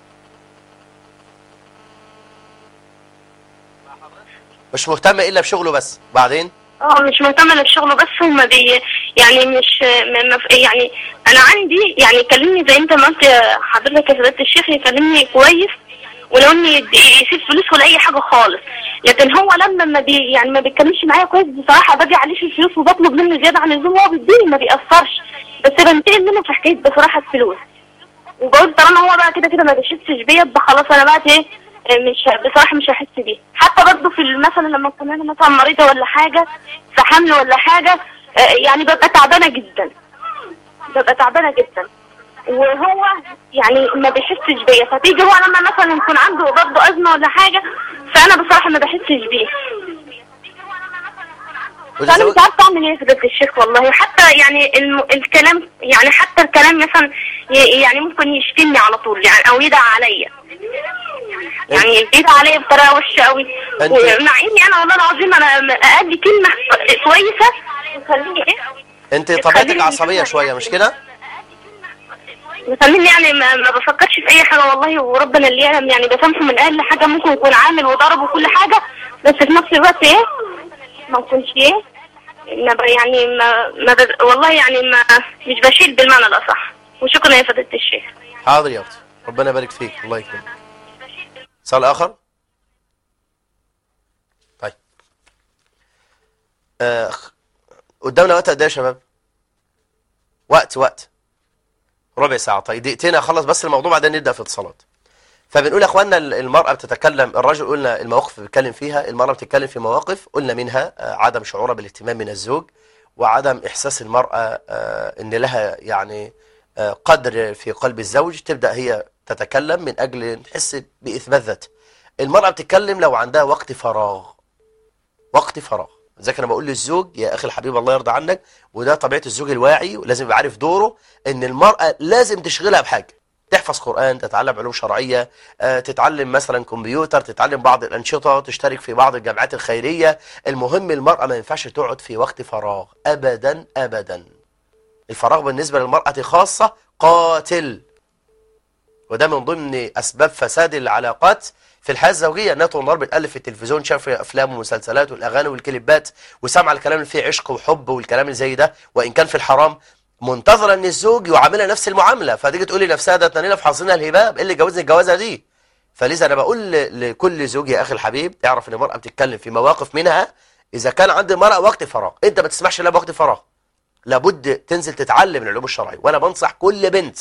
مش مهتم إلا بشغله بس بعدين اه مش مهتمة بشغله بس وما بي يعني مش ما ما يعني انا عندي يعني يكلمني زي انت ما قلت يا حضرتك يا فضيلة الشيخ يكلمني كويس ولو اني يد- يسيب فلوس ولا اي حاجة خالص لكن هو لما ما بي يعني ما بيتكلمش معايا كويس بصراحة باجي عليه في الفلوس وبطلب منه زيادة عن اللزوم وهو بيديني ما بيأثرش بس بنتقم منه في حكاية بصراحة الفلوس وبقول طالما هو بقى كده كده ما بيشدش بيا يبقى خلاص انا بقى ايه مش بصراحه مش هحس بيه حتى برضه في مثلا لما اكون انا مثلا مريضه ولا حاجه في حمل ولا حاجه آه، يعني ببقى تعبانه جدا ببقى تعبانه جدا وهو يعني ما بيحسش بيا فتيجي هو لما مثلا يكون عنده برضه ازمه ولا حاجه فانا بصراحه ما بحسش بيه فانا وتزوج- مش عارفه اعمل ايه في ضد الشيخ والله حتى يعني الم... الكلام يعني حتى الكلام مثلا ي... يعني ممكن يشتمني على طول يعني او يدعى عليا يعني يدعى عليا بطريقه وحشه قوي أنت- ومع اني انا والله العظيم انا م- اقل كلمه كويسه تخليني ايه أنت طبيعتك عصبية شوية مش كده بخليني يعني ما, ما بفكرش في اي حاجه والله وربنا اللي يعلم يعني بسامحه من اقل حاجه ممكن يكون عامل وضرب وكل حاجه بس في نفس الوقت ايه ما اكونش ايه ما ب- يعني ما, ما ب... والله يعني ما مش بشيل بالمعنى الاصح وشكرا يا فضيله الشيخ حاضر يا اختي ربنا يبارك فيك الله يكرمك سؤال اخر طيب آه قدامنا وقت قد ايه يا شباب وقت وقت ربع ساعة طيب دقيقتين اخلص بس الموضوع بعدين نبدأ في اتصالات فبنقول يا اخوانا المرأة بتتكلم الرجل قلنا المواقف اللي بيتكلم فيها المرأة بتتكلم في مواقف قلنا منها آه، عدم شعورها بالاهتمام من الزوج وعدم احساس المرأة آه، ان لها يعني آه، قدر في قلب الزوج تبدأ هي تتكلم من اجل تحس باثبات ذات المرأة بتتكلم لو عندها وقت فراغ وقت فراغ زي انا بقول للزوج يا اخي الحبيب الله يرضى عنك وده طبيعه الزوج الواعي ولازم يبقى عارف دوره ان المراه لازم تشغلها بحاجه تحفظ قران تتعلم علوم شرعيه آه، تتعلم مثلا كمبيوتر تتعلم بعض الانشطه تشترك في بعض الجامعات الخيريه المهم المراه ما ينفعش تقعد في وقت فراغ ابدا ابدا الفراغ بالنسبه للمراه خاصه قاتل وده من ضمن اسباب فساد العلاقات في الحياه الزوجيه انها طول النهار بتقلب في التلفزيون شايفه افلام ومسلسلات والاغاني والكليبات وسامعه الكلام اللي فيه عشق وحب والكلام اللي زي ده وان كان في الحرام منتظره ان الزوج يعاملها نفس المعامله فتيجي تقول لنفسها ده تنينا في حظنا الهباب ايه اللي جوزني الجوازه دي فلذا انا بقول ل- لكل زوج يا اخي الحبيب اعرف ان المراه بتتكلم في مواقف منها اذا كان عند المراه وقت فراغ انت ما تسمحش لها بوقت فراغ لابد تنزل تتعلم العلوم الشرعيه وانا بنصح كل بنت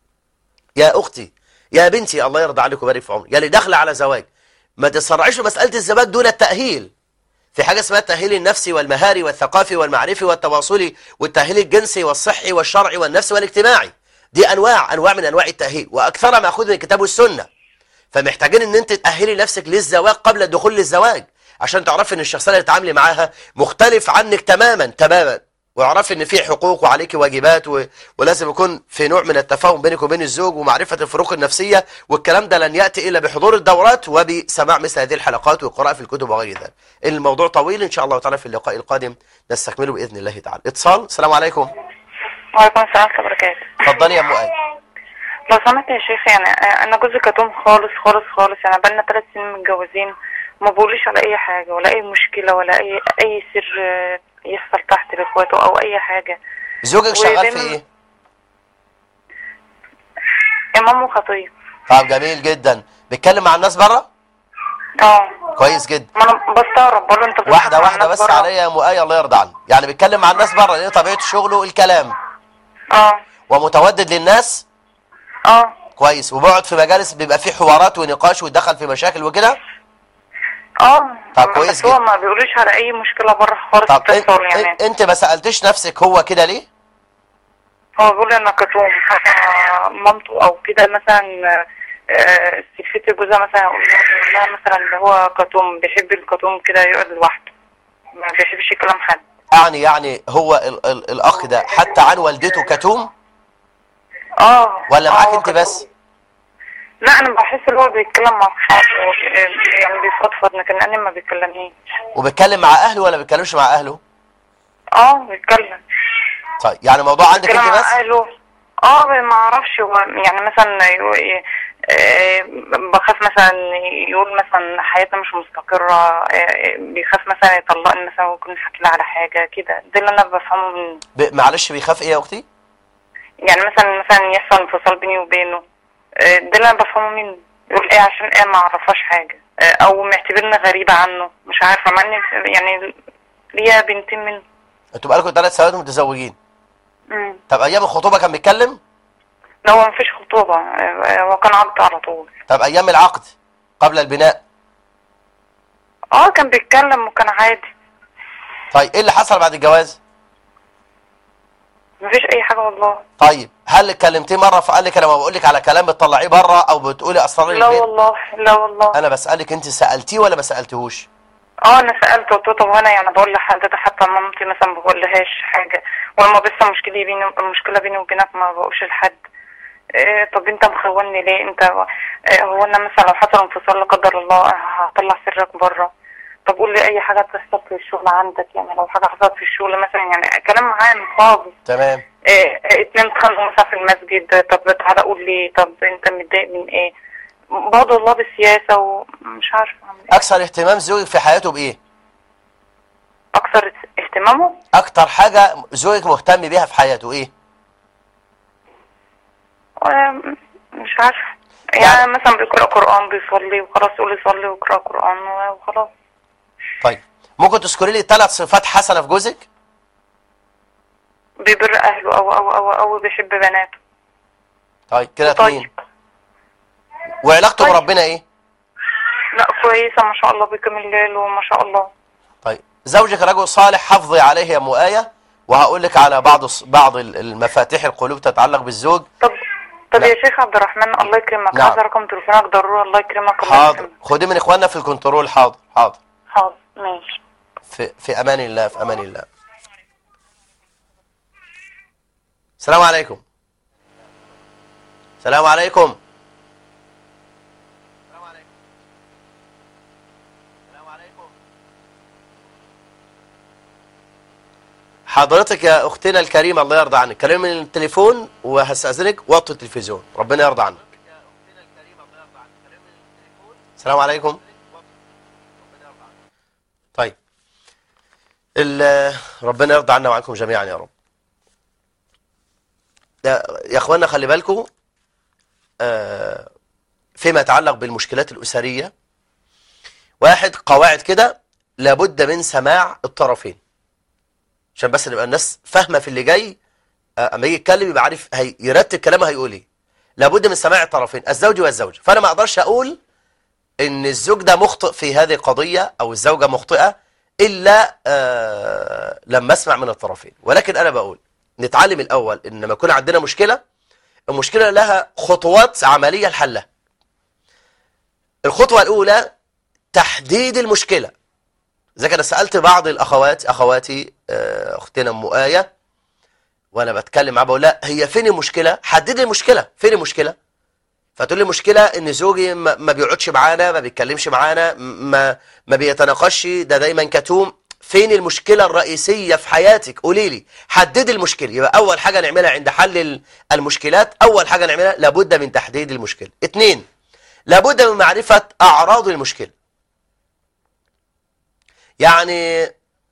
يا اختي يا بنتي الله يرضى عليك ويبارك في عمرك يا اللي داخله على زواج ما تسرعيش في مساله الزواج دون التاهيل في حاجه اسمها التاهيل النفسي والمهاري والثقافي والمعرفي والتواصلي والتاهيل الجنسي والصحي والشرعي والنفسي والاجتماعي دي انواع انواع من انواع التاهيل واكثرها ماخوذ من الكتاب والسنه فمحتاجين ان انت تاهلي نفسك للزواج قبل الدخول للزواج عشان تعرفي ان الشخصيه اللي تتعاملي معاها مختلف عنك تماما تماما واعرفي ان في حقوق وعليك واجبات و... ولازم يكون في نوع من التفاهم بينك وبين الزوج ومعرفه الفروق النفسيه والكلام ده لن ياتي الا بحضور الدورات وبسماع مثل هذه الحلقات والقراءه في الكتب وغير ذلك. الموضوع طويل ان شاء الله تعالى في اللقاء القادم نستكمله باذن الله تعالى. اتصال السلام عليكم. وعليكم السلام ورحمة الله وبركاته اتفضلي يا ام ايه. لو سمحت يا شيخ يعني آه، أنا جوزي كتوم خالص خالص خالص يعني بقالنا ثلاث سنين متجوزين وما بقوليش على أي حاجة ولا أي مشكلة ولا أي أي سر آه، يحصل تحت لإخواته أو أي حاجة زوجك شغال في ودايماً- ايه؟ إمام وخطيب طب جميل جدا. بيتكلم مع الناس بره؟ اه كويس جدا. ما أنا بستغرب بقول له أنت بتتكلم واحدة مع واحدة الناس بس برا؟ عليا يا ام ايه الله يرضى عنك. يعني بيتكلم مع الناس بره لان طبيعه شغله الكلام اه ومتودد للناس اه كويس وبيقعد في مجالس بيبقى فيه حوارات ونقاش ويدخل في مشاكل وكده اه طب كويس بس هو جدا. ما بيقوليش على أي مشكلة بره خالص طب بتحصل إن- يعني إن- انت ما سالتش نفسك هو كده ليه هو بيقول لي انا كتوم حتى مامته او كده مثلا آه، سلفتي جوزها مثلا يقول لها مثلا اللي هو كتوم بيحب الكتوم كده يقعد لوحده ما بيحبش كلام حد يعني يعني هو ال ال الاخ ده حتى عن والدته كتوم اه ولا آه، معاك هو انت كتوم. بس لا انا بحس ان هو بيتكلم مع اصحابه آه، يعني بيفضفض لكن انا ما بيتكلمنيش وبيتكلم مع اهله ولا بيتكلمش مع اهله اه بيتكلم طيب يعني الموضوع عندك بيتكلم انت مع بس اهله اه ما اعرفش هو يعني مثلا يقول- آه، بخاف مثلا يقول مثلا حياتنا مش مستقرة آه، بيخاف مثلا يطلقني مثلا ويكون حكي لي على حاجة كده ده اللي انا بفهمه منه ب- معلش بيخاف ايه يا اختي يعني مثلا مثلا يحصل انفصال بيني وبينه آه، ده اللي انا بفهمه منه يقول ايه عشان ايه ما اعرفهاش حاجة آه، او معتبرني غريبة عنه مش عارفة مع اني يعني ليا بنتين منه انتوا بقالكم ثلاث سنوات متزوجين مم. طب ايام الخطوبه كان بيتكلم لا هو مفيش خطوبة آه، هو كان عقد على طول طب ايام العقد قبل البناء اه كان بيتكلم وكان عادي طيب ايه اللي حصل بعد الجواز مفيش اي حاجة والله طيب هل كلمتيه مره فقال لك انا ما بقول لك على كلام بتطلعيه بره او بتقولي اسرار لا البيت والله لا والله انا بسالك انت سالتيه ولا ما سالتهوش اه انا سالته قلت له طب وانا يعني بقول لحد ده حتى مامتي مثلا ما بقولهاش حاجه ولما بس مشكله بيني المشكله بيني وبينك ما بقولش لحد إيه طب انت مخوني ليه انت إيه هو انا مثلا لو حصل انفصال لا قدر الله هطلع سرك بره طب قول لي اي حاجه تحصل في الشغل عندك يعني لو حاجه حصلت في الشغل مثلا يعني كلام عام فاضي تمام إيه اتنين اتخانقوا مثلا في المسجد طب تعالى قول لي طب انت متضايق من ايه برضه الله بالسياسه ومش عارفه اعمل ايه اكثر اهتمام زوجك في حياته بايه اكثر اهتمامه اكتر حاجة زوجك مهتم بيها في حياته ايه آم، مش عارفه يعني- يعني مثلا بيقرا قران بيصلي وخلاص يقول لي صلي ويقرا قران وخلاص طيب ممكن تذكري لي ثلاث صفات حسنة في جوزك بيبر اهله او او او او بيحب بناته طيب كده اتنين طيب وعلاقته طيب. بربنا ايه لا كويسه ما شاء الله بيقيم الليل وما شاء الله طيب زوجك رجل صالح حافظي عليه يا ام آية وهقول لك على بعض الص- بعض ال- المفاتيح القلوب تتعلق بالزوج طب طب نعم. يا شيخ عبد الرحمن الله يكرمك نعم. عايز رقم تليفونك ضروري الله يكرمك الله حاضر يكرمك خدي من اخواننا في الكنترول حاضر حاضر حاضر ماشي في في امان الله في امان الله السلام عليكم السلام عليكم حضرتك يا اختنا الكريمه الله يرضى عنك كلمي من التليفون وهستاذنك وطي التلفزيون ربنا يرضى عنك السلام عليكم طيب ال- ربنا يرضى عنا وعنكم جميعا يا رب يا يا اخوانا خلي بالكم آه، فيما يتعلق بالمشكلات الأسرية واحد قواعد كده لابد من سماع الطرفين عشان بس نبقى الناس فاهمة في اللي جاي آه، اما يجي يتكلم يبقى عارف هي يرتب كلامه هيقول ايه لابد من سماع الطرفين الزوج والزوجة فانا ما اقدرش اقول ان الزوج ده مخطئ في هذه القضية او الزوجة مخطئة الا آه لما اسمع من الطرفين ولكن انا بقول نتعلم الاول ان لما يكون عندنا مشكلة المشكلة لها خطوات عملية لحلها الخطوة الاولى تحديد المشكلة زي كده سألت بعض الاخوات اخواتي آه، اختنا ام آية وانا بتكلم معاها بقول لا هي فين المشكلة حدد المشكلة فين المشكلة فتقول لي المشكلة ان زوجي ما ما بيقعدش معانا ما بيتكلمش معانا ما ما بيتناقشش ده دايما كتوم فين المشكلة الرئيسية في حياتك قولي لي حدد المشكلة يبقى اول حاجة نعملها عند حل ال- المشكلات اول حاجة نعملها لابد من تحديد المشكلة اتنين لابد من معرفة اعراض المشكلة يعني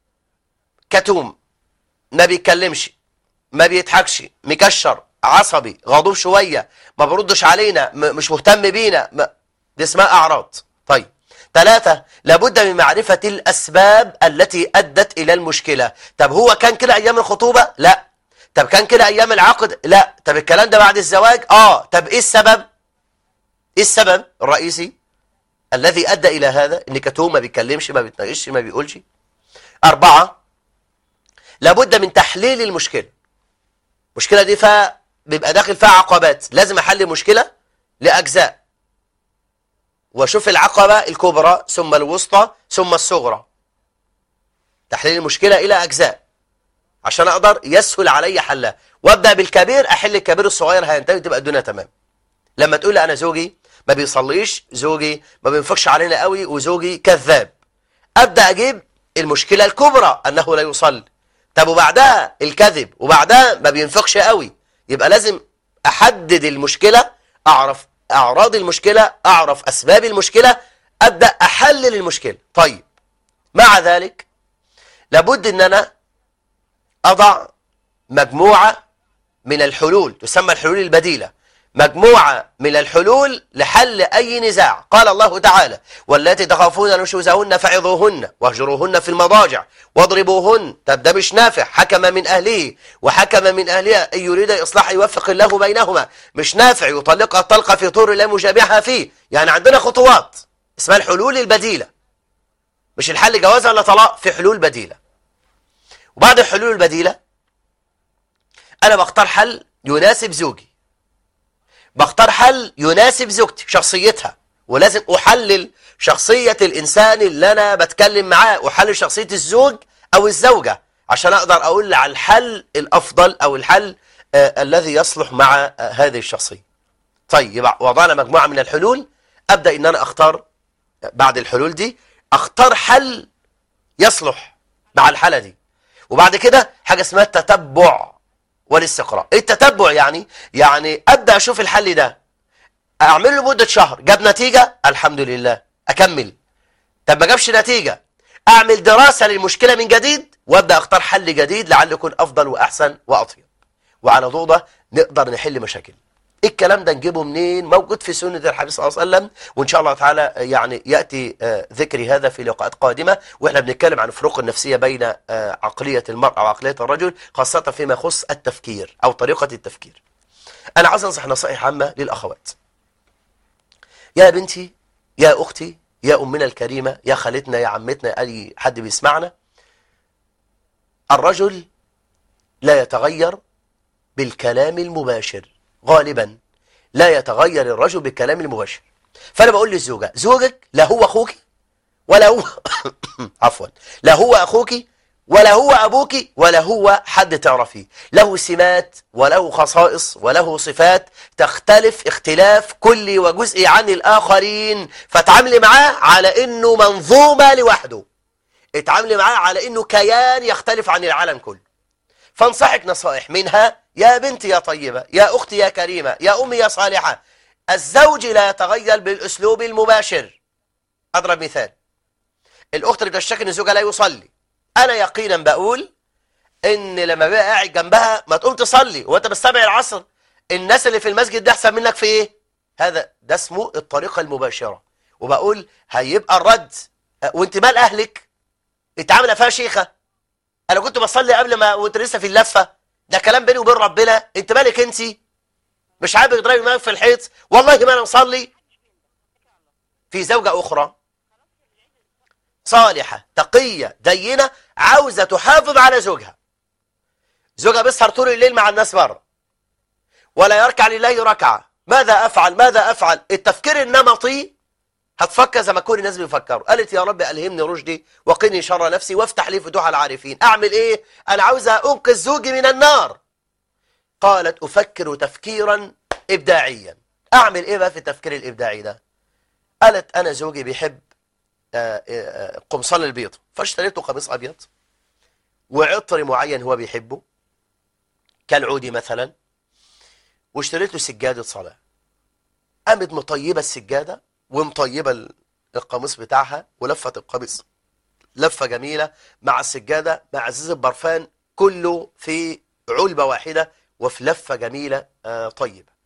كتوم ما بيتكلمش ما بيضحكش مكشر عصبي غضوب شوية ما بردش علينا م- مش مهتم بينا ما دي اسمها أعراض طيب ثلاثة لابد من معرفة الأسباب التي أدت إلى المشكلة طب هو كان كده أيام الخطوبة لا طب كان كده أيام العقد لا طب الكلام ده بعد الزواج آه طب إيه السبب إيه السبب الرئيسي الذي أدى إلى هذا إن كتوم ما بيتكلمش ما بيتناقشش ما بيقولش أربعة لابد من تحليل المشكلة المشكلة دي فيها بيبقى داخل فيها عقبات لازم أحل المشكلة لأجزاء وأشوف العقبة الكبرى ثم الوسطى ثم الصغرى تحليل المشكلة إلى أجزاء عشان أقدر يسهل علي حلها وأبدأ بالكبير أحل الكبير الصغير هينتهي تبقى الدنيا تمام لما تقول لي أنا زوجي ما بيصليش زوجي ما بينفقش علينا قوي وزوجي كذاب أبدأ أجيب المشكلة الكبرى أنه لا يصلي طب وبعدها الكذب وبعدها ما بينفقش قوي يبقى لازم أحدد المشكلة أعرف أعراض المشكلة أعرف أسباب المشكلة أبدأ أحلل المشكلة طيب مع ذلك لابد أن أنا أضع مجموعة من الحلول تسمى الحلول البديلة مجموعة من الحلول لحل أي نزاع قال الله تعالى والتي تخافون نشوزهن فعظوهن واهجروهن في المضاجع واضربوهن طب ده مش نافع حكم من أهله وحكم من أهلها أن يريد إصلاح يوفق الله بينهما مش نافع يطلقها الطلقة في طور لا مجابعها فيه يعني عندنا خطوات اسمها الحلول البديلة مش الحل جواز ولا طلاق في حلول بديلة وبعد الحلول البديلة أنا بختار حل يناسب زوجي بختار حل يناسب زوجتي شخصيتها ولازم أحلل شخصية الإنسان اللي أنا بتكلم معاه أحلل شخصية الزوج أو الزوجة عشان أقدر أقول على الحل الأفضل أو الحل آه الذي يصلح مع آه هذه الشخصية طيب يبقى وضعنا مجموعة من الحلول أبدأ إن أنا أختار بعد الحلول دي اختار حل يصلح مع الحالة دي وبعد كده حاجة اسمها التتبع والاستقراء التتبع يعني يعني ابدا اشوف الحل ده اعمل له مده شهر جاب نتيجه الحمد لله اكمل طب ما جابش نتيجه اعمل دراسه للمشكله من جديد وابدا اختار حل جديد لعله يكون افضل واحسن واطيب وعلى ضوء ده نقدر نحل مشاكل الكلام ده نجيبه منين موجود في سنة الحبيب صلى الله عليه وسلم وإن شاء الله تعالى يعني يأتي آه، ذكري هذا في لقاءات قادمة وإحنا بنتكلم عن الفروق النفسية بين آه، عقلية المرأة وعقلية الرجل خاصة فيما يخص التفكير أو طريقة التفكير أنا عاوز أنصح نصائح عامة للأخوات يا بنتي يا أختي يا أمنا الكريمة يا خالتنا يا عمتنا أي حد بيسمعنا الرجل لا يتغير بالكلام المباشر غالبا لا يتغير الرجل بالكلام المباشر فأنا بقول للزوجة زوجك لا هو أخوك ولا هو عفوا لا هو أخوك ولا هو أبوك ولا هو حد تعرفيه له سمات وله خصائص وله صفات تختلف اختلاف كلي وجزئي عن الآخرين فتعاملي معاه على إنه منظومة لوحده اتعاملي معاه على إنه كيان يختلف عن العالم كله فانصحك نصائح منها يا بنتي يا طيبة يا أختي يا كريمة يا أمي يا صالحة الزوج لا يتغير بالأسلوب المباشر أضرب مثال الأخت اللي بتشتكي إن زوجها لا يصلي أنا يقينا بقول إن لما بقى قاعد جنبها ما تقوم تصلي وأنت بتستمع العصر الناس اللي في المسجد ده أحسن منك في إيه؟ هذا ده اسمه الطريقة المباشرة وبقول هيبقى الرد أه، وأنت مال أهلك أنت عاملة فيها شيخة أنا كنت بصلي قبل ما وأنت لسه في اللفة ده كلام بيني وبين ربنا أنت مالك أنت مش عارف تضربي دماغك في الحيط والله ما أنا مصلي في زوجة أخرى صالحة تقية دينة عاوزة تحافظ على زوجها زوجها بيسهر طول الليل مع الناس بره ولا يركع لله ركعة ماذا أفعل ماذا أفعل التفكير النمطي هتفكر زي ما كل الناس بيفكروا قالت يا رب ألهمني رشدي وقني شر نفسي وافتح لي فتوح العارفين أعمل إيه أنا عاوزة أنقذ زوجي من النار قالت أفكر تفكيرا إبداعيا أعمل إيه بقى في التفكير الإبداعي ده قالت أنا زوجي بيحب آه، آه، قمصان البيض فاشتريته قميص أبيض وعطر معين هو بيحبه كالعودي مثلا واشتريت له سجادة صلاة قامت مطيبة السجادة ومطيبة ال- القميص بتاعها ولفت القميص لفة جميلة مع السجادة مع عزيز البرفان كله في علبة واحدة وفي لفة جميلة آه، طيبة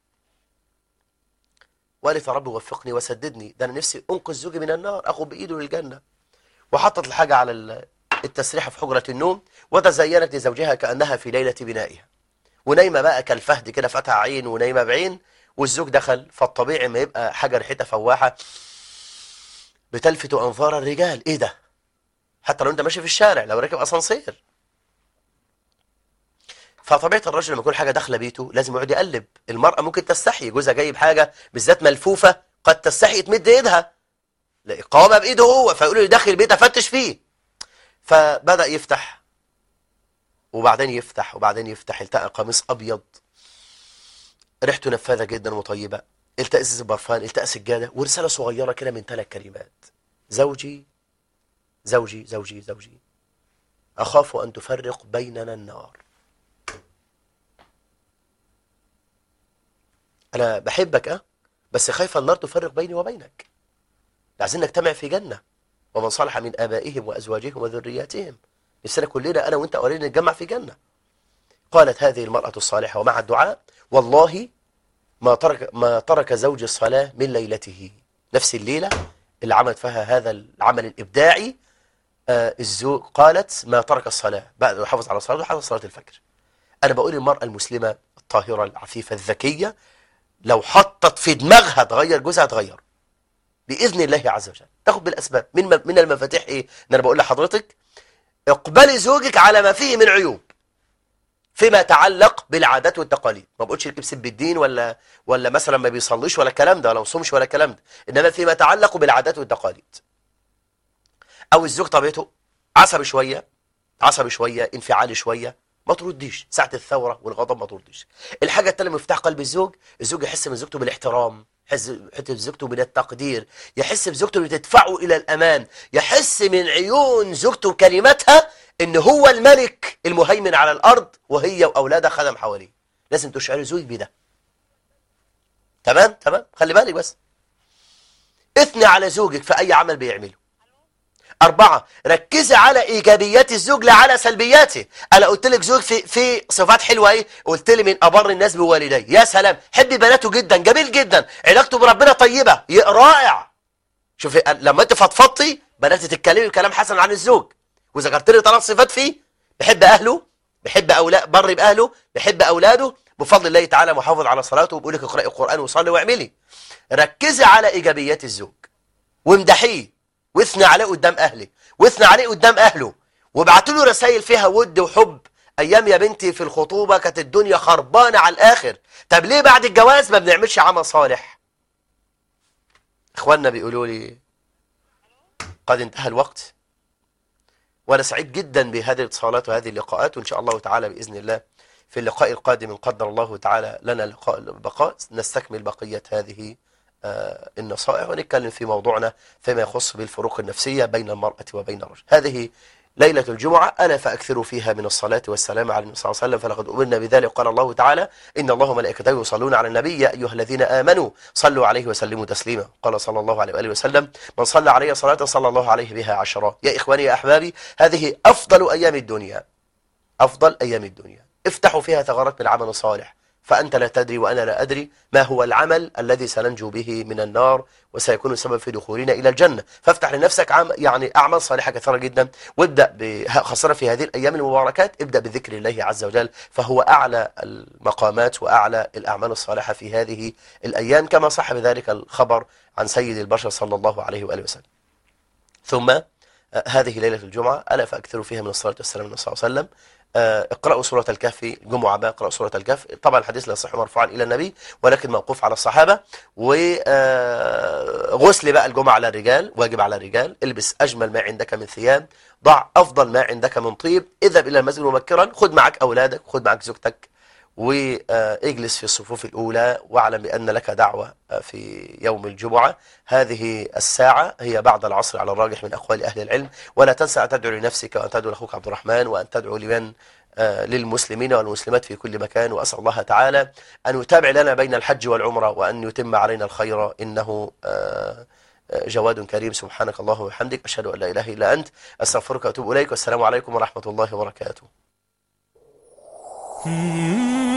وقالت يا رب وفقني وسددني ده انا نفسي انقذ زوجي من النار اخد بايده للجنه وحطت الحاجه على ال- التسريحه في حجره النوم وتزينت لزوجها كانها في ليله بنائها ونايمه بقى كالفهد كده فاتحه عين ونايمه بعين والزوج دخل فالطبيعي ما يبقى حاجه ريحتها فواحه بتلفت انظار الرجال ايه ده حتى لو انت ماشي في الشارع لو راكب اسانسير فطبيعه الرجل لما يكون حاجه داخله بيته لازم يقعد يقلب المراه ممكن تستحي جوزها جايب حاجه بالذات ملفوفه قد تستحي تمد ايدها لإقامة بإيده هو فيقولوا لي داخل البيت أفتش فيه فبدأ يفتح وبعدين يفتح وبعدين يفتح التقى قميص أبيض ريحته نفاذة جدا وطيبة التقى ازاز برفان التقى سجادة ورسالة صغيرة كده من ثلاث كلمات زوجي زوجي زوجي زوجي أخاف أن تفرق بيننا النار أنا بحبك أه بس خايفة النار تفرق بيني وبينك عايزين نجتمع في جنة ومن صلح من آبائهم وأزواجهم وذرياتهم نفسنا كلنا أنا وأنت أولين نتجمع في جنة قالت هذه المرأة الصالحة ومع الدعاء والله ما ترك ما ترك زوجي الصلاة من ليلته نفس الليلة اللي عملت فيها هذا العمل الإبداعي آه الزوج قالت ما ترك الصلاة بعد ما حافظ على صلاته حافظ صلاة الفجر أنا بقول المرأة المسلمة الطاهرة العفيفة الذكية لو حطت في دماغها تغير جوزها تغير باذن الله عز وجل تاخد بالاسباب من من المفاتيح ايه ان انا بقول لحضرتك اقبلي زوجك على ما فيه من عيوب فيما يتعلق بالعادات والتقاليد ما بقولش يركب سب الدين ولا ولا مثلا ما بيصليش ولا الكلام ده ولا ما بيصومش ولا الكلام ده انما فيما يتعلق بالعادات والتقاليد او الزوج طبيعته عصبي شويه عصبي شويه انفعالي شويه ما ترديش ساعة الثورة والغضب ما ترديش الحاجة التانية مفتاح قلب الزوج الزوج يحس من زوجته بالاحترام يحس يحس بزوجته من التقدير يحس بزوجته بتدفعه إلى الأمان يحس من عيون زوجته كلماتها إن هو الملك المهيمن على الأرض وهي وأولادها خدم حواليه لازم تشعري زوجك بده تمام تمام خلي بالك بس اثني على زوجك في أي عمل بيعمله أربعة ركزي على إيجابيات الزوج لا على سلبياته أنا قلت لك زوج في في صفات حلوة إيه قلت لي من أبر الناس بوالديه يا سلام حبي بناته جدا جميل جدا علاقته بربنا طيبة ي- رائع شوفي لما أنت فضفضتي بدأت تتكلمي كلام حسن عن الزوج وذكرت لي ثلاث صفات فيه بحب أهله بحب أولاد بر بأهله بحب أولاده بفضل الله تعالى محافظ على صلاته وبيقول لك اقرأي القرآن وصلي واعملي ركزي على إيجابيات الزوج وامدحيه واثنى عليه قدام أهله واثنى عليه قدام أهله وابعتوا له رسائل فيها ود وحب أيام يا بنتي في الخطوبة كانت الدنيا خربانة على الآخر طب ليه بعد الجواز ما بنعملش عمل صالح إخواننا بيقولوا لي قد انتهى الوقت وأنا سعيد جدا بهذه الاتصالات وهذه اللقاءات وإن شاء الله تعالى بإذن الله في اللقاء القادم إن قدر الله تعالى لنا لقاء البقاء نستكمل بقية هذه آه، النصائح ونتكلم في موضوعنا فيما يخص بالفروق النفسية بين المرأة وبين الرجل هذه ليلة الجمعة ألا فأكثروا فيها من الصلاة والسلام على النبي صلى الله عليه وسلم فلقد أمرنا بذلك قال الله تعالى إن الله وملائكته يصلون على النبي يا أيها الذين آمنوا صلوا عليه وسلموا تسليما قال صلى الله عليه وآله وسلم من صلى عليه صلاة صلى الله عليه بها عشرة يا إخواني يا أحبابي هذه أفضل أيام الدنيا أفضل أيام الدنيا افتحوا فيها ثغرات بالعمل الصالح فأنت لا تدري وأنا لا أدري ما هو العمل الذي سننجو به من النار وسيكون السبب في دخولنا إلى الجنة فافتح لنفسك عم يعني أعمال صالحة كثيرة جدا وابدأ ب- خاصة في هذه الأيام المباركات ابدأ بذكر الله عز وجل فهو أعلى المقامات وأعلى الأعمال الصالحة في هذه الأيام كما صح بذلك الخبر عن سيد البشر صلى الله عليه وآله وسلم ثم آه، هذه ليلة الجمعة ألا فأكثروا فيها من الصلاة والسلام على النبي صلى الله عليه وسلم آه، اقرأوا سورة الكهف جمعة بقى اقرأوا سورة الكهف طبعا الحديث لا يصح مرفوعا إلى النبي ولكن موقوف على الصحابة وغسل بقى الجمعة على الرجال واجب على الرجال البس أجمل ما عندك من ثياب ضع أفضل ما عندك من طيب اذهب إلى المسجد مبكرا خذ معك أولادك خذ معك زوجتك واجلس في الصفوف الأولى واعلم بأن لك دعوة في يوم الجمعة هذه الساعة هي بعد العصر على الراجح من أقوال أهل العلم ولا تنسى أن تدعو لنفسك وأن تدعو لأخوك عبد الرحمن وأن تدعو لمن آه، للمسلمين والمسلمات في كل مكان وأسأل الله تعالى أن يتابع لنا بين الحج والعمرة وأن يتم علينا الخير إنه آه، آه، جواد كريم سبحانك اللهم وبحمدك أشهد أن لا إله إلا أنت أستغفرك وأتوب إليك والسلام عليكم ورحمة الله وبركاته Hmm.